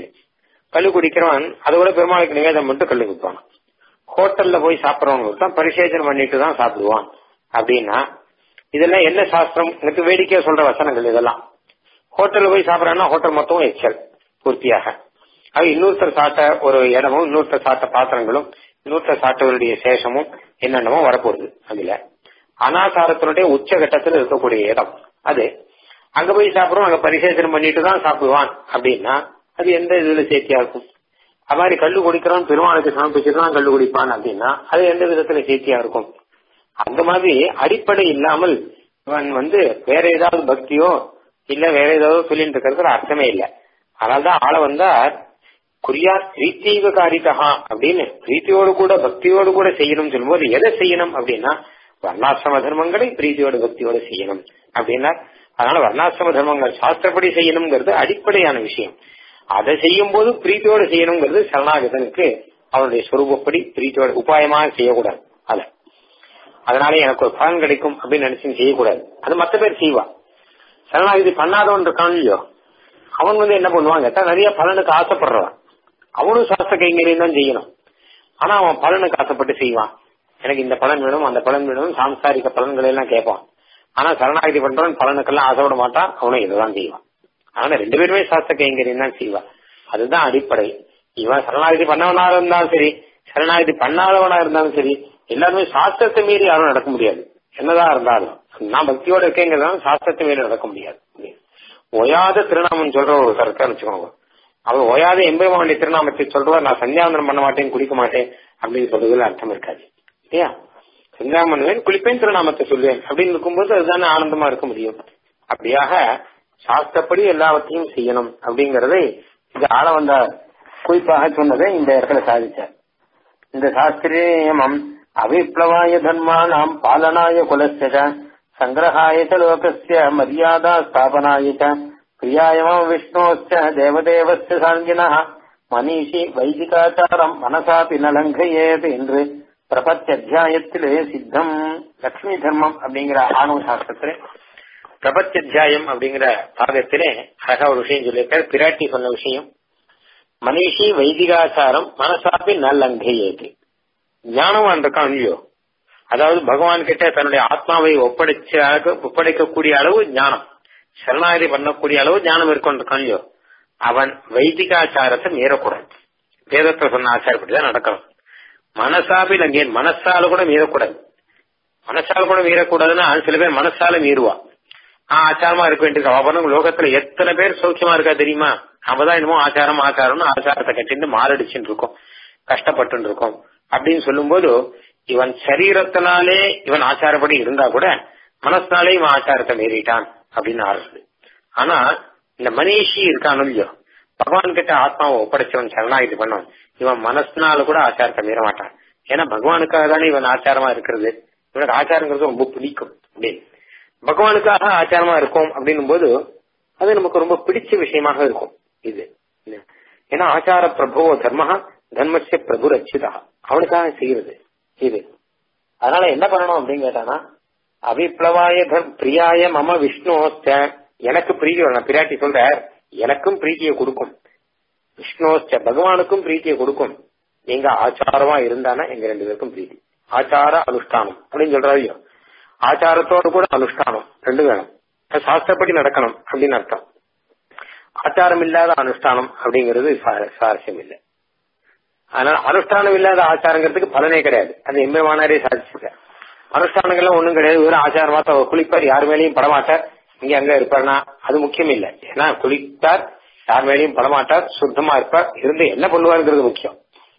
கல்லு குடிக்கிறவன் அதை விட பெருமாளுக்கு நிவேதம் பண்ணிட்டு கல்லு குடிப்பான் ஹோட்டல்ல போய் சாப்பிடறவன் ஒருத்தன் பரிசேஜனம் பண்ணிட்டு தான் சாப்பிடுவான் அப்படின்னா இதெல்லாம் என்ன சாஸ்திரம் எனக்கு வேடிக்கையா சொல்ற வசனங்கள் இதெல்லாம் ஹோட்டல்ல போய் சாப்பிடறான்னா ஹோட்டல் மொத்தம் எச்சல் பூர்த்தியாக அது இன்னொருத்தர் சாட்ட ஒரு இடமும் இன்னொருத்தர் சாட்ட பாத்திரங்களும் இன்னொருத்தர் சாட்டவருடைய சேஷமும் என்னென்னமோ வரப்போகுது அதுல அனாசாரத்தினுடைய உச்சகட்டத்தில் இருக்கக்கூடிய இடம் அது அங்க போய் சாப்பிடுறோம் அங்க பரிசேசனம் பண்ணிட்டு தான் சாப்பிடுவான் அப்படின்னா அது எந்த இதுல சேர்த்தியா இருக்கும் அது மாதிரி கல்லு குடிக்கிறோம் பெருமாளுக்கு சமர்ப்பிச்சுட்டு தான் கல்லு குடிப்பான் அப்படின்னா அது எந்த விதத்துல சேர்த்தியா இருக்கும் அந்த மாதிரி அடிப்படை இல்லாமல் இவன் வந்து வேற ஏதாவது பக்தியோ இல்ல வேற ஏதாவது சொல்லிட்டு இருக்கிறது அர்த்தமே இல்ல அதனால்தான் ஆள வந்தார் குறியா பிரீத்தீவ காரிதா அப்படின்னு பிரீத்தியோடு கூட பக்தியோடு கூட செய்யணும்னு சொல்லும்போது எதை செய்யணும் அப்படின்னா வர்ணாசிரம தர்மங்களை பிரீத்தியோட பக்தியோட செய்யணும் அப்படின்னா அதனால வர்ணாசிரம தர்மங்கள் சாஸ்திரப்படி செய்யணுங்கிறது அடிப்படையான விஷயம் அதை செய்யும் போது பிரீத்தியோட செய்யணுங்கிறது சரணாகதனுக்கு அவனுடைய சொரூபப்படி பிரீத்தியோட உபாயமாக செய்யக்கூடாது அத அதனால எனக்கு ஒரு பலன் கிடைக்கும் அப்படின்னு நினைச்சு செய்யக்கூடாது அது மத்த பேர் செய்வான் சரணாகதி பண்ணாதவன் இருக்கான் இல்லையோ அவன் வந்து என்ன பண்ணுவான் கேட்டா நிறைய பலனுக்கு ஆசைப்படுறவன் அவனும் சாஸ்திர கைங்கரியம் தான் செய்யணும் ஆனா அவன் பலனுக்கு ஆசைப்பட்டு செய்வான் எனக்கு இந்த பலன் வேணும் அந்த பலன் வேணும் சாம்சாரிக்க பலன்களை எல்லாம் கேட்பான் ஆனா சரணாகதி பண்றவன் பலனுக்கெல்லாம் ஆசைப்பட மாட்டான் அவனும் இதுதான் செய்வான் ஆனா ரெண்டு பேருமே சாஸ்திர கைங்கரியம் தான் செய்வான் அதுதான் அடிப்படை இவன் சரணாகதி பண்ணவனா இருந்தாலும் சரி சரணாகதி பண்ணாதவனா இருந்தாலும் சரி எல்லாருமே சாஸ்திரத்தை மீறி யாரும் நடக்க முடியாது என்னதான் இருந்தாலும் நான் பக்தியோட இருக்கேங்கிறதால சாஸ்திரத்தை மீறி நடக்க முடியாது ஒயாத திருநாமம் சொல்ற ஒரு சர்க்கார் வச்சுக்கோங்க அவர் ஒயாத எம்பெருமானுடைய திருநாமத்தை சொல்றவர் நான் சந்தியாவந்தனம் பண்ண மாட்டேன் குளிக்க மாட்டேன் அப்படின்னு சொல்றதுல அர்த்தம் இருக்காது இல்லையா சந்தியாவந்தனம் பண்ணுவேன் குளிப்பேன் திருநாமத்தை சொல்லுவேன் அப்படின்னு இருக்கும்போது அதுதானே ஆனந்தமா இருக்க முடியும் அப்படியாக சாஸ்திரப்படி எல்லாவற்றையும் செய்யணும் அப்படிங்கறதை இது ஆள வந்த குறிப்பாக சொன்னதை இந்த இடத்துல சாதிச்சார் இந்த சாஸ்திரியமம் அவிப்ளவாய தர்மானாம் பாலனாய குலஸ்ய சங்கிரகாய ச லோகஸ்ய மரியாதா ஸ்தாபனாய ச பிரியாயமம் விஷ்ணோஸ்ய தேவதேவஸ்ய சாங்கினः மனிஷி வைதிகாச்சாரம் மனசாபி நலங்கையேது என்று பிரபத்தி அத்தியாயத்திலே சித்தம் லக்ஷ்மி தர்மம் அப்படிங்கிற ஆணவ சாஸ்திரத்திலே பிரபத்தி அத்தியாயம் அப்படிங்கிற பாகத்திலே அழகா ஒரு விஷயம் சொல்லியிருக்காரு பிராட்டி சொன்ன விஷயம் மனிஷி வைதிகாச்சாரம் மனசாப்பி நல்லங்கையேது ஞானவான் இருக்கான் இல்லையோ அதாவது பகவான் கிட்ட தன்னுடைய ஆத்மாவை ஒப்படைச்ச ஒப்படைக்கக்கூடிய அளவு ஞானம் சரணாகதி பண்ணக்கூடிய அளவு ஞானம் இருக்கும் இருக்கான் இல்லையோ அவன் வைதிகாச்சாரத்தை மீறக்கூடாது வேதத்தை சொன்ன ஆச்சாரப்படிதான் நடக்கணும் மனசாபி அங்கே மனசால கூட மீறக்கூடாது மனசால கூட மீறக்கூடாதுன்னா சில பேர் மனசால மீறுவா ஆஹ் ஆச்சாரமா இருக்க வேண்டியது அவனும் லோகத்துல எத்தனை பேர் சௌக்கியமா இருக்கா தெரியுமா அவதான் என்னமோ ஆச்சாரம் ஆச்சாரம்னு ஆச்சாரத்தை கட்டிட்டு மாரடிச்சுட்டு இருக்கோம் கஷ்டப்பட்டு இருக்கோம் அப்படின்னு சொல்லும்போது இவன் சரீரத்தினாலே இவன் ஆச்சாரப்படி இருந்தா கூட மனசினாலே இவன் ஆச்சாரத்தை மீறிட்டான் அப்படின்னு ஆறுது ஆனா இந்த மனிஷி இருக்கான் இல்லையோ பகவான் கிட்ட ஆத்மாவை ஒப்படைச்சவன் சரணாகிதி பண்ணவன் இவன் மனசுனால கூட ஆச்சாரத்தை மீற மாட்டான் ஏன்னா பகவானுக்காக தானே இவன் ஆச்சாரமா இருக்கிறது இவனுக்கு ஆச்சாரங்கிறது ரொம்ப பிடிக்கும் அப்படின்னு பகவானுக்காக ஆச்சாரமா இருக்கும் அப்படின்னும் போது அது நமக்கு ரொம்ப பிடிச்ச விஷயமாக இருக்கும் இது ஏன்னா ஆச்சார பிரபோ தர்ம தர்மசிய பிரபு ரச்சிதா அவனுக்காக செய்யறது இது அதனால என்ன பண்ணணும் அப்படின்னு கேட்டானா அபிப்ளவாய பிரியாய மம விஷ்ணுஸ்த எனக்கு பிரீதி வரணும் பிராட்டி சொல்ற எனக்கும் பிரீத்தியை கொடுக்கும் விஷ்ணுஸ்த பகவானுக்கும் பிரீத்தியை கொடுக்கும் நீங்க ஆச்சாரமா இருந்தானா எங்க ரெண்டு பேருக்கும் பிரீத்தி ஆச்சார அனுஷ்டானம் அப்படின்னு சொல்றாங்க ஆச்சாரத்தோடு கூட அனுஷ்டானம் ரெண்டு வேணும் சாஸ்திரப்படி நடக்கணும் அப்படின்னு அர்த்தம் ஆச்சாரம் இல்லாத அனுஷ்டானம் அப்படிங்கிறது சுவாரஸ்யம் இல்லை அதனால அனுஷ்டானம் இல்லாத ஆச்சாரங்கிறதுக்கு பலனே கிடையாது அது எம்பெருமானாரே சாதிச்சிருக்க அனுஷ்டானங்கள்லாம் ஒண்ணும் கிடையாது வெறும் ஆச்சாரமா குளிப்பார் யார் மேலேயும் படமாட்டார் இங்க அங்க இருப்பார்னா அது முக்கியம் இல்லை ஏன்னா குளித்தார் யார் மேலேயும் படமாட்டார் சுத்தமா இருப்பார் இருந்து என்ன பண்ணுவாருங்கிறது முக்கியம்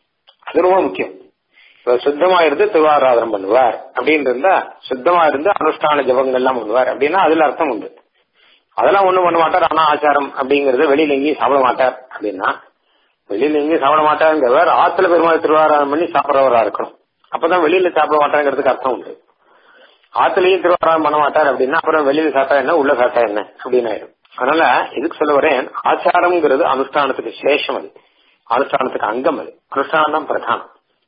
அது ரொம்ப முக்கியம் இப்ப சுத்தமா இருந்து திருவாராதனம் பண்ணுவார் அப்படின்னு இருந்தா சுத்தமா இருந்து அனுஷ்டான ஜபங்கள் எல்லாம் பண்ணுவார் அப்படின்னா அதுல அர்த்தம் உண்டு அதெல்லாம் ஒண்ணும் பண்ண மாட்டார் ஆனா ஆச்சாரம் அப்படிங்கறது வெளியில எங்கேயும் சாப்பிட மாட்டார் அப்படின்னா வெளியில எங்கேயும் சாப்பிட மாட்டாருங்கிறவர் ஆத்துல பெருமாள் திருவாராதனம் பண்ணி சாப்பிடறவரா இருக்கணும் அப்பதான் வெளியில சாப்பிட மாட்டாங்கிறதுக்கு அர்த்தம் உண்டு ஆத்துலயும் திருவாராதனம் பண்ண மாட்டார் அப்படின்னா அப்புறம் வெளியில சாப்பிட்டா என்ன உள்ள சாப்பிட்டா என்ன அப்படின்னு ஆயிடும் அதனால எதுக்கு சொல்ல வரேன் ஆச்சாரம்ங்கிறது அனுஷ்டானத்துக்கு சேஷம் அது அனுஷ்டானத்துக்கு அங்கம் அது அனுஷ்டானம் தான் பிரதானம்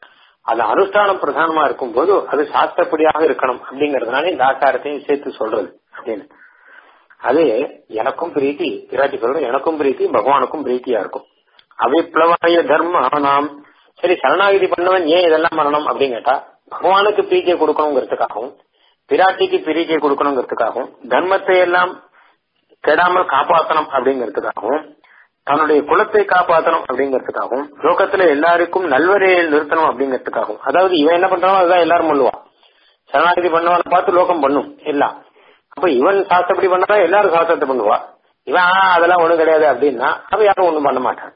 அது அனுஷ்டானம் பிரதானமா இருக்கும் போது அது சாஸ்திரப்படியாக இருக்கணும் அப்படிங்கறதுனால இந்த ஆச்சாரத்தையும் சேர்த்து சொல்றது அப்படின்னு அது எனக்கும் பிரீத்தி பிராட்டி சொல்றது எனக்கும் பிரீத்தி பகவானுக்கும் பிரீத்தியா இருக்கும் அவிப்ளவாய தர்ம நாம் சரி சரணாகிதி பண்ணவன் ஏன் இதெல்லாம் பண்ணணும் அப்படின்னு கேட்டா பகவானுக்கு பிரீத்தியை கொடுக்கணுங்கிறதுக்காகவும் பிராட்டிக்கு பிரீத்தியை கொடுக்கணுங்கிறதுக்காகவும் தர்மத்தை எல்லாம் கெடாமல் காப்பாற்றணும் அப்படிங்கிறதுக்காகவும் தன்னுடைய குலத்தை காப்பாற்றணும் அப்படிங்கிறதுக்காகவும் லோகத்துல எல்லாருக்கும் நல்வரையை நிறுத்தணும் அப்படிங்கிறதுக்காகவும் அதாவது இவன் என்ன பண்றானோ அதுதான் எல்லாரும் பண்ணுவான் சரணாகிதி பண்ணவனை பார்த்து லோகம் பண்ணும் எல்லாம் அப்ப இவன் சாஸ்திரப்படி பண்ணா எல்லாரும் சாஸ்திரத்தை பண்ணுவா இவன் அதெல்லாம் ஒண்ணும் கிடையாது அப்படின்னா அவ யாரும் ஒண்ணும் பண்ண மாட்டான்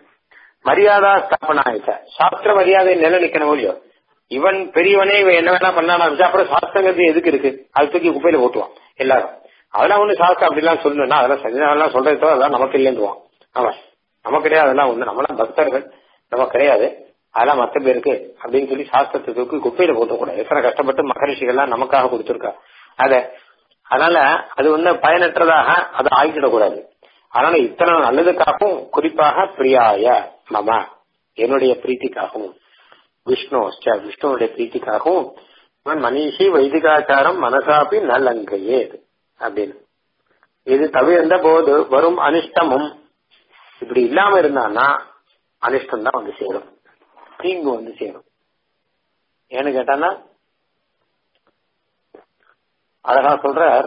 மரியாதா ஸ்தாபனா ஆயிடுச்சா சாஸ்திர மரியாதை நிலை நிக்கணும் இல்லையோ இவன் பெரியவனே இவன் என்ன வேணா பண்ணானா அப்புறம் சாஸ்திரங்கிறது எதுக்கு இருக்கு அது தூக்கி குப்பையில போட்டுவான் எல்லாரும் அதெல்லாம் ஒண்ணு சாஸ்திரம் அப்படிலாம் சொல்லணும்னா அதெல்லாம் சஞ்சனாலாம் சொல்றது அதெல்லாம் நமக்கு இல்லைன்னுவான் அவன் நமக்கு கிடையாது அதெல்லாம் ஒண்ணு நம்மளாம் பக்தர்கள் நமக்கு கிடையாது அதெல்லாம் மத்த பேருக்கு அப்படின்னு சொல்லி சாஸ்திரத்தை தூக்கி குப்பையில போட்டக்கூடாது எத்தனை கஷ்டப்பட்டு மகரிஷிகள்லாம் நமக்காக கொடுத்துருக்கா அத அதனால அது வந்து பயனற்றதாக அதை ஆகிடக்கூடாது அதனால இத்தனை நல்லதுக்காகவும் குறிப்பாக பிரியாய மம என்னுடைய பிரீத்திக்காகவும் விஷ்ணு விஷ்ணுடைய பிரீத்திக்காகவும் மனிஷி வைதிகாச்சாரம் மனசாப்பி நல்லங்கையே அப்படின்னு இது தவிர்ந்த போது வரும் அனிஷ்டமும் இப்படி இல்லாம இருந்தான்னா அனிஷ்டம் தான் வந்து சேரும் தீங்கு வந்து சேரும் ஏன்னு கேட்டானா அழகா சொல்றார்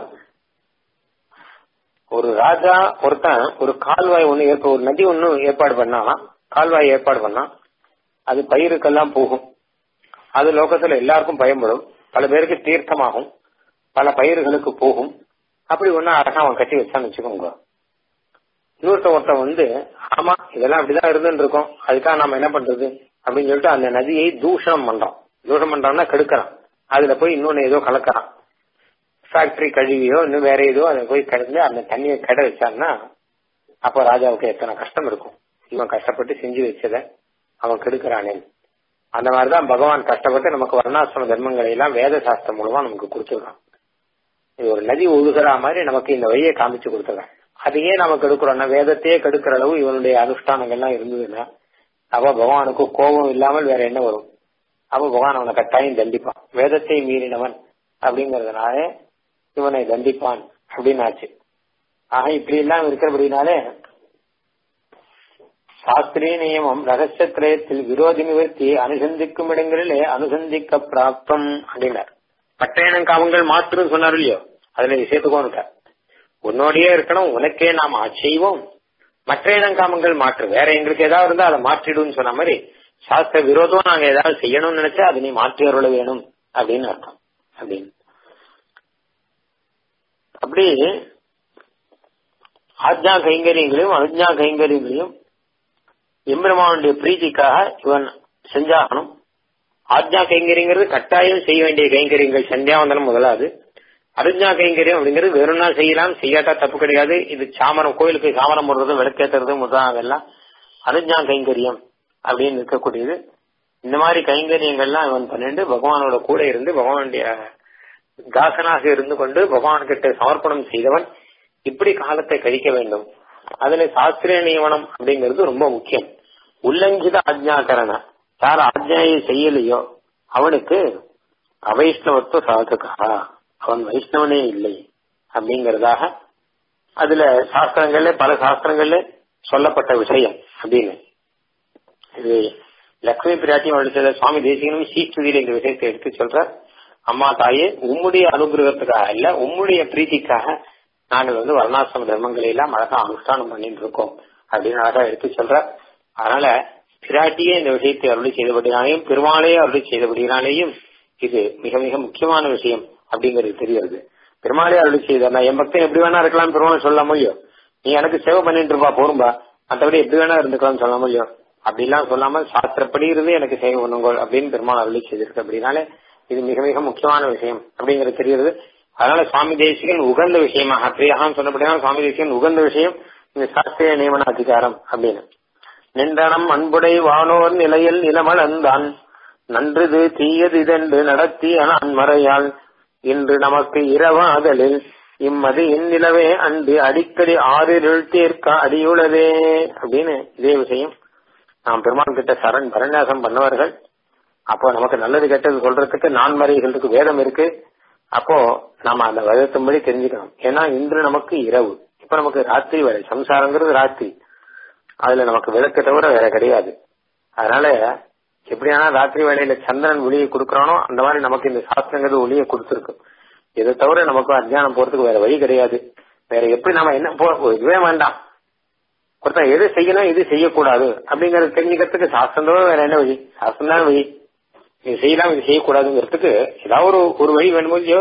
ஒரு ராஜா ஒருத்தன் ஒரு கால்வாய் ஒண்ணு ஏற்ப ஒரு நதி ஒண்ணு ஏற்பாடு பண்ணா கால்வாய் ஏற்பாடு பண்ணா அது பயிருக்கெல்லாம் போகும் அது லோகத்துல எல்லாருக்கும் பயன்படும் பல பேருக்கு தீர்த்தமாகும் பல பயிர்களுக்கு போகும் அப்படி ஒண்ணு அழகா அவன் கட்டி வச்சான்னு வச்சுக்கோங்க இன்னொருத்த ஒருத்தன் வந்து ஆமா இதெல்லாம் அப்படிதான் இருந்துட்டு இருக்கோம் அதுக்காக நாம என்ன பண்றது அப்படின்னு சொல்லிட்டு அந்த நதியை தூஷணம் பண்றான் தூஷணம் பண்றான்னா கெடுக்கிறான் அதுல போய் இன்னொன்னு ஏதோ கலக்கிறான் ஃபேக்டரி கழுவியோ இன்னும் வேற ஏதோ அதை போய் கலந்து அந்த தண்ணியை கெட வச்சான்னா அப்ப ராஜாவுக்கு எத்தனை கஷ்டம் இருக்கும் இவன் கஷ்டப்பட்டு செஞ்சு வச்சத அவன் கெடுக்கிறானே அந்த மாதிரிதான் பகவான் கஷ்டப்பட்டு நமக்கு வர்ணாசிரம தர்மங்களை எல்லாம் வேத சாஸ்திரம் மூலமா நமக்கு கொடுத்துருக்கான் இது ஒரு நதி ஒழுகிறா மாதிரி நமக்கு இந்த வழியை காமிச்சு கொடுத்துருக்கான் அதையே நம்ம கெடுக்கிறோம்னா வேதத்தையே கெடுக்கிற அளவு இவனுடைய அனுஷ்டானங்கள்லாம் இருந்ததுன்னா அப்ப பகவானுக்கு கோபம் இல்லாமல் வேற என்ன வரும் அப்ப பகவான் அவனை கட்டாயம் தண்டிப்பான் வேதத்தை மீறினவன் அப்படிங்கறதுனால இவனை தண்டிப்பான் அப்படின்னு ஆச்சு ஆக இப்படி எல்லாம் இருக்கிறபடினாலே சாஸ்திரிய நியமம் ரகசியத்திரயத்தில் விரோதி நிவர்த்தியை அனுசந்திக்கும் இடங்களிலே அனுசந்திக்க பிராப்தம் அப்படின்னார் பட்டயணம் காமங்கள் மாற்றுன்னு சொன்னார் இல்லையோ அதுல சேர்த்துக்கோன்னு உன்னோடயே இருக்கணும் உனக்கே நாம் செய்வோம் மற்ற இனங்காமங்கள் மாற்று வேற எங்களுக்கு ஏதாவது இருந்தா அதை மாற்றிடுன்னு சொன்ன மாதிரி சாஸ்திர விரோதம் நாங்க ஏதாவது செய்யணும்னு நினைச்சா அது நீ மாற்றி அருள வேணும் அப்படின்னு அர்த்தம் அப்படின்னு அப்படி ஆஜ்ஞா கைங்கரியங்களையும் அனுஜா கைங்கரியங்களையும் எம்பெருமானுடைய பிரீதிக்காக இவன் செஞ்சாகணும் ஆஜ்ஞா கைங்கரியங்கிறது கட்டாயம் செய்ய வேண்டிய கைங்கரியங்கள் சந்தியாவந்தனம் முதலாது அருஜா கைங்கரியம் அப்படிங்கிறது வெறும் நாள் செய்யலாம் செய்யாட்டா தப்பு கிடையாது இது சாமரம் கோயிலுக்கு சாமரம் போடுறது விளக்கேற்றுறது முதலானதெல்லாம் அருஜா கைங்கரியம் அப்படின்னு இருக்கக்கூடியது இந்த மாதிரி கைங்கரியங்கள்லாம் இவன் பண்ணிட்டு பகவானோட கூட இருந்து பகவானுடைய தாசனாக இருந்து கொண்டு பகவான் கிட்ட சமர்ப்பணம் செய்தவன் இப்படி காலத்தை கழிக்க வேண்டும் அதுல சாஸ்திரிய நியமனம் அப்படிங்கிறது ரொம்ப முக்கியம் உல்லங்கித ஆஜ்ஞாகரண யார் ஆஜ்ஞாயை செய்யலையோ அவனுக்கு அவைஷ்ணவத்துவ சாதகா அவன் வைஷ்ணவனே இல்லை அப்படிங்கறதாக அதுல சாஸ்திரங்கள்ல பல சாஸ்திரங்கள்ல சொல்லப்பட்ட விஷயம் அப்படின்னு இது லக்ஷ்மி பிராட்டியும் அடிச்சத சுவாமி தேசிகனும் ஸ்ரீஸ்துதியில இந்த விஷயத்தை எடுத்து சொல்ற அம்மா தாயே உம்முடைய அனுகிரகத்துக்காக இல்ல உம்முடைய பிரீத்திக்காக நாங்கள் வந்து வர்ணாசிரம தர்மங்களை எல்லாம் அழகா அனுஷ்டானம் பண்ணிட்டு இருக்கோம் அப்படின்னு அழகா எடுத்து சொல்ற அதனால பிராட்டியே இந்த விஷயத்தை அருளி செய்தபடினாலேயும் பெருமாளையே அருளி செய்தபடினாலேயும் இது மிக மிக முக்கியமான விஷயம் அப்படிங்கிறது தெரியாது பெருமாளே அருளி செய்தார் நான் என் பக்தன் எப்படி வேணா இருக்கலாம் பெருமாள் சொல்ல முடியும் நீ எனக்கு சேவை பண்ணிட்டு இருப்பா போரும்பா மற்றபடி எப்படி வேணா இருந்துக்கலாம் சொல்ல முடியும் அப்படிலாம் சொல்லாம சாஸ்திரப்படி இருந்து எனக்கு சேவை பண்ணுங்க அப்படின்னு பெருமாள் அருளி செய்திருக்கு அப்படின்னாலே இது மிக மிக முக்கியமான விஷயம் அப்படிங்கிறது தெரிகிறது அதனால சுவாமி தேசிகன் உகந்த விஷயமாக பிரியாகான்னு சொன்னபடினா சுவாமி தேசிகன் உகந்த விஷயம் இந்த சாஸ்திரிய நியமன அதிகாரம் அப்படின்னு நின்றனம் அன்புடை வானோர் நிலையில் நிலமளந்தான் நன்றுது தீயது இதென்று நடத்தி அன்மறையால் இன்று நமக்கு இரவாதலில் இம்மது இந்நிலவே அன்று அடிக்கடி ஆறிருள் தீர்க்க அடியுள்ளதே அப்படின்னு இதே விஷயம் நாம் பெருமான் கிட்ட சரண் பரநியாசம் பண்ணவர்கள் அப்போ நமக்கு நல்லது கெட்டது சொல்றதுக்கு நான்மறைகள் இருக்கு வேதம் இருக்கு அப்போ நாம அந்த வேதத்தின்படி தெரிஞ்சுக்கணும் ஏன்னா இன்று நமக்கு இரவு இப்ப நமக்கு ராத்திரி வேலை சம்சாரங்கிறது ராத்திரி அதுல நமக்கு விளக்கு தவிர வேற கிடையாது அதனால எப்படியானா ராத்திரி வேலையில சந்திரன் ஒளியை கொடுக்கறானோ அந்த மாதிரி நமக்கு இந்த சாஸ்திரங்கிறது ஒளியை கொடுத்துருக்கு இதை தவிர நமக்கு அத்தியானம் போறதுக்கு வேற வழி கிடையாது வேற எப்படி நம்ம என்ன போ இதுவே வேண்டாம் ஒருத்தன் எது செய்யணும் எது செய்யக்கூடாது அப்படிங்கறது தெரிஞ்சுக்கிறதுக்கு சாஸ்திரம் தவிர வேற என்ன வழி சாஸ்திரம் தான் வழி இது செய்யலாம் இது செய்யக்கூடாதுங்கிறதுக்கு ஏதாவது ஒரு ஒரு வழி வேணுமோ இல்லையோ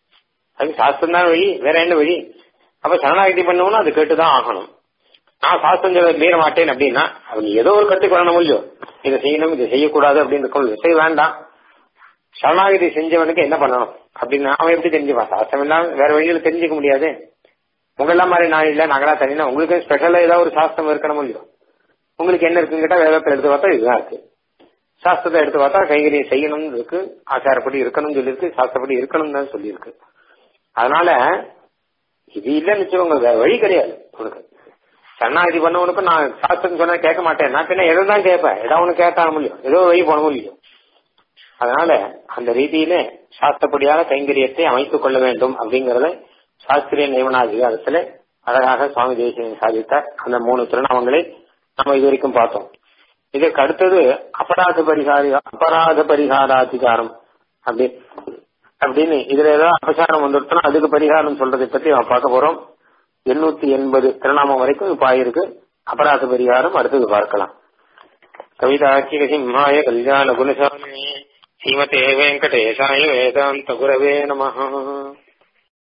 அது சாஸ்திரம் தான் வழி வேற என்ன வழி அப்ப சரணாகதி பண்ணணும்னா அது கேட்டுதான் ஆகணும் நான் சாஸ்திரம் சொல்ல மீற மாட்டேன் அப்படின்னா அவன் ஏதோ ஒரு கட்டுக்கு வரணும் இல்லையோ இதை செய்யணும் இதை செய்யக்கூடாது அப்படின்னு இருக்கணும் செய்ய வேண்டாம் சரணாகதி செஞ்சவனுக்கு என்ன பண்ணணும் அப்படின்னு அவன் எப்படி தெரிஞ்சுப்பான் சாஸ்திரம் எல்லாம் வேற வழியில தெரிஞ்சுக்க முடியாது உங்களெல்லாம் மாதிரி நான் இல்ல நாங்களா தனினா உங்களுக்கு ஸ்பெஷலா ஏதாவது ஒரு சாஸ்திரம் இருக்கணும் இல்லையோ உங்களுக்கு என்ன இருக்குன்னு கேட்டா வேதத்தை எடுத்து பார்த்தா இதுதான் இருக்கு சாஸ்திரத்தை எடுத்து பார்த்தா கைகரியம் செய்யணும்னு இருக்கு ஆச்சாரப்படி இருக்கணும்னு சொல்லியிருக்கு சாஸ்திரப்படி இருக்கணும் தான் சொல்லியிருக்கு அதனால இது இல்லைன்னு வச்சுக்கோங்க வேற வழி கிடையாது உனக்கு சரணாகதி பண்ணவனுக்கு நான் சாஸ்திரம் சொன்னா கேட்க மாட்டேன் நான் பின்ன எதை தான் கேட்பேன் ஏதாவது ஒண்ணு கேட்டான முடியும் ஏதோ வழி போன முடியும் அதனால அந்த ரீதியில சாஸ்திரப்படியாக கைங்கரியத்தை அமைத்துக் கொள்ள வேண்டும் அப்படிங்கறத சாஸ்திரிய நியமனாதிகாரத்துல அழகாக சுவாமி தேசியன் சாதித்தார் அந்த மூணு திருநாமங்களை நம்ம இது வரைக்கும் பார்த்தோம் இதற்கு அடுத்தது அபராத பரிகாரி அபராத பரிகாராதிகாரம் அப்படி அப்படின்னு இதுல ஏதாவது அபசாரம் வந்துருச்சுன்னா அதுக்கு பரிகாரம் சொல்றதை பத்தி நம்ம பார்க்க போறோம் எண்ணூத்தி எண்பது திருநாமம் வரைக்கும் இப்ப ஆயிருக்கு அபராத பரிகாரம் அடுத்தது பார்க்கலாம் கவிதாக்கிய சிம்மாய கல்யாண குணசாமி ஸ்ரீமதே வெங்கடேசாய வேதாந்த குரவே நமஹ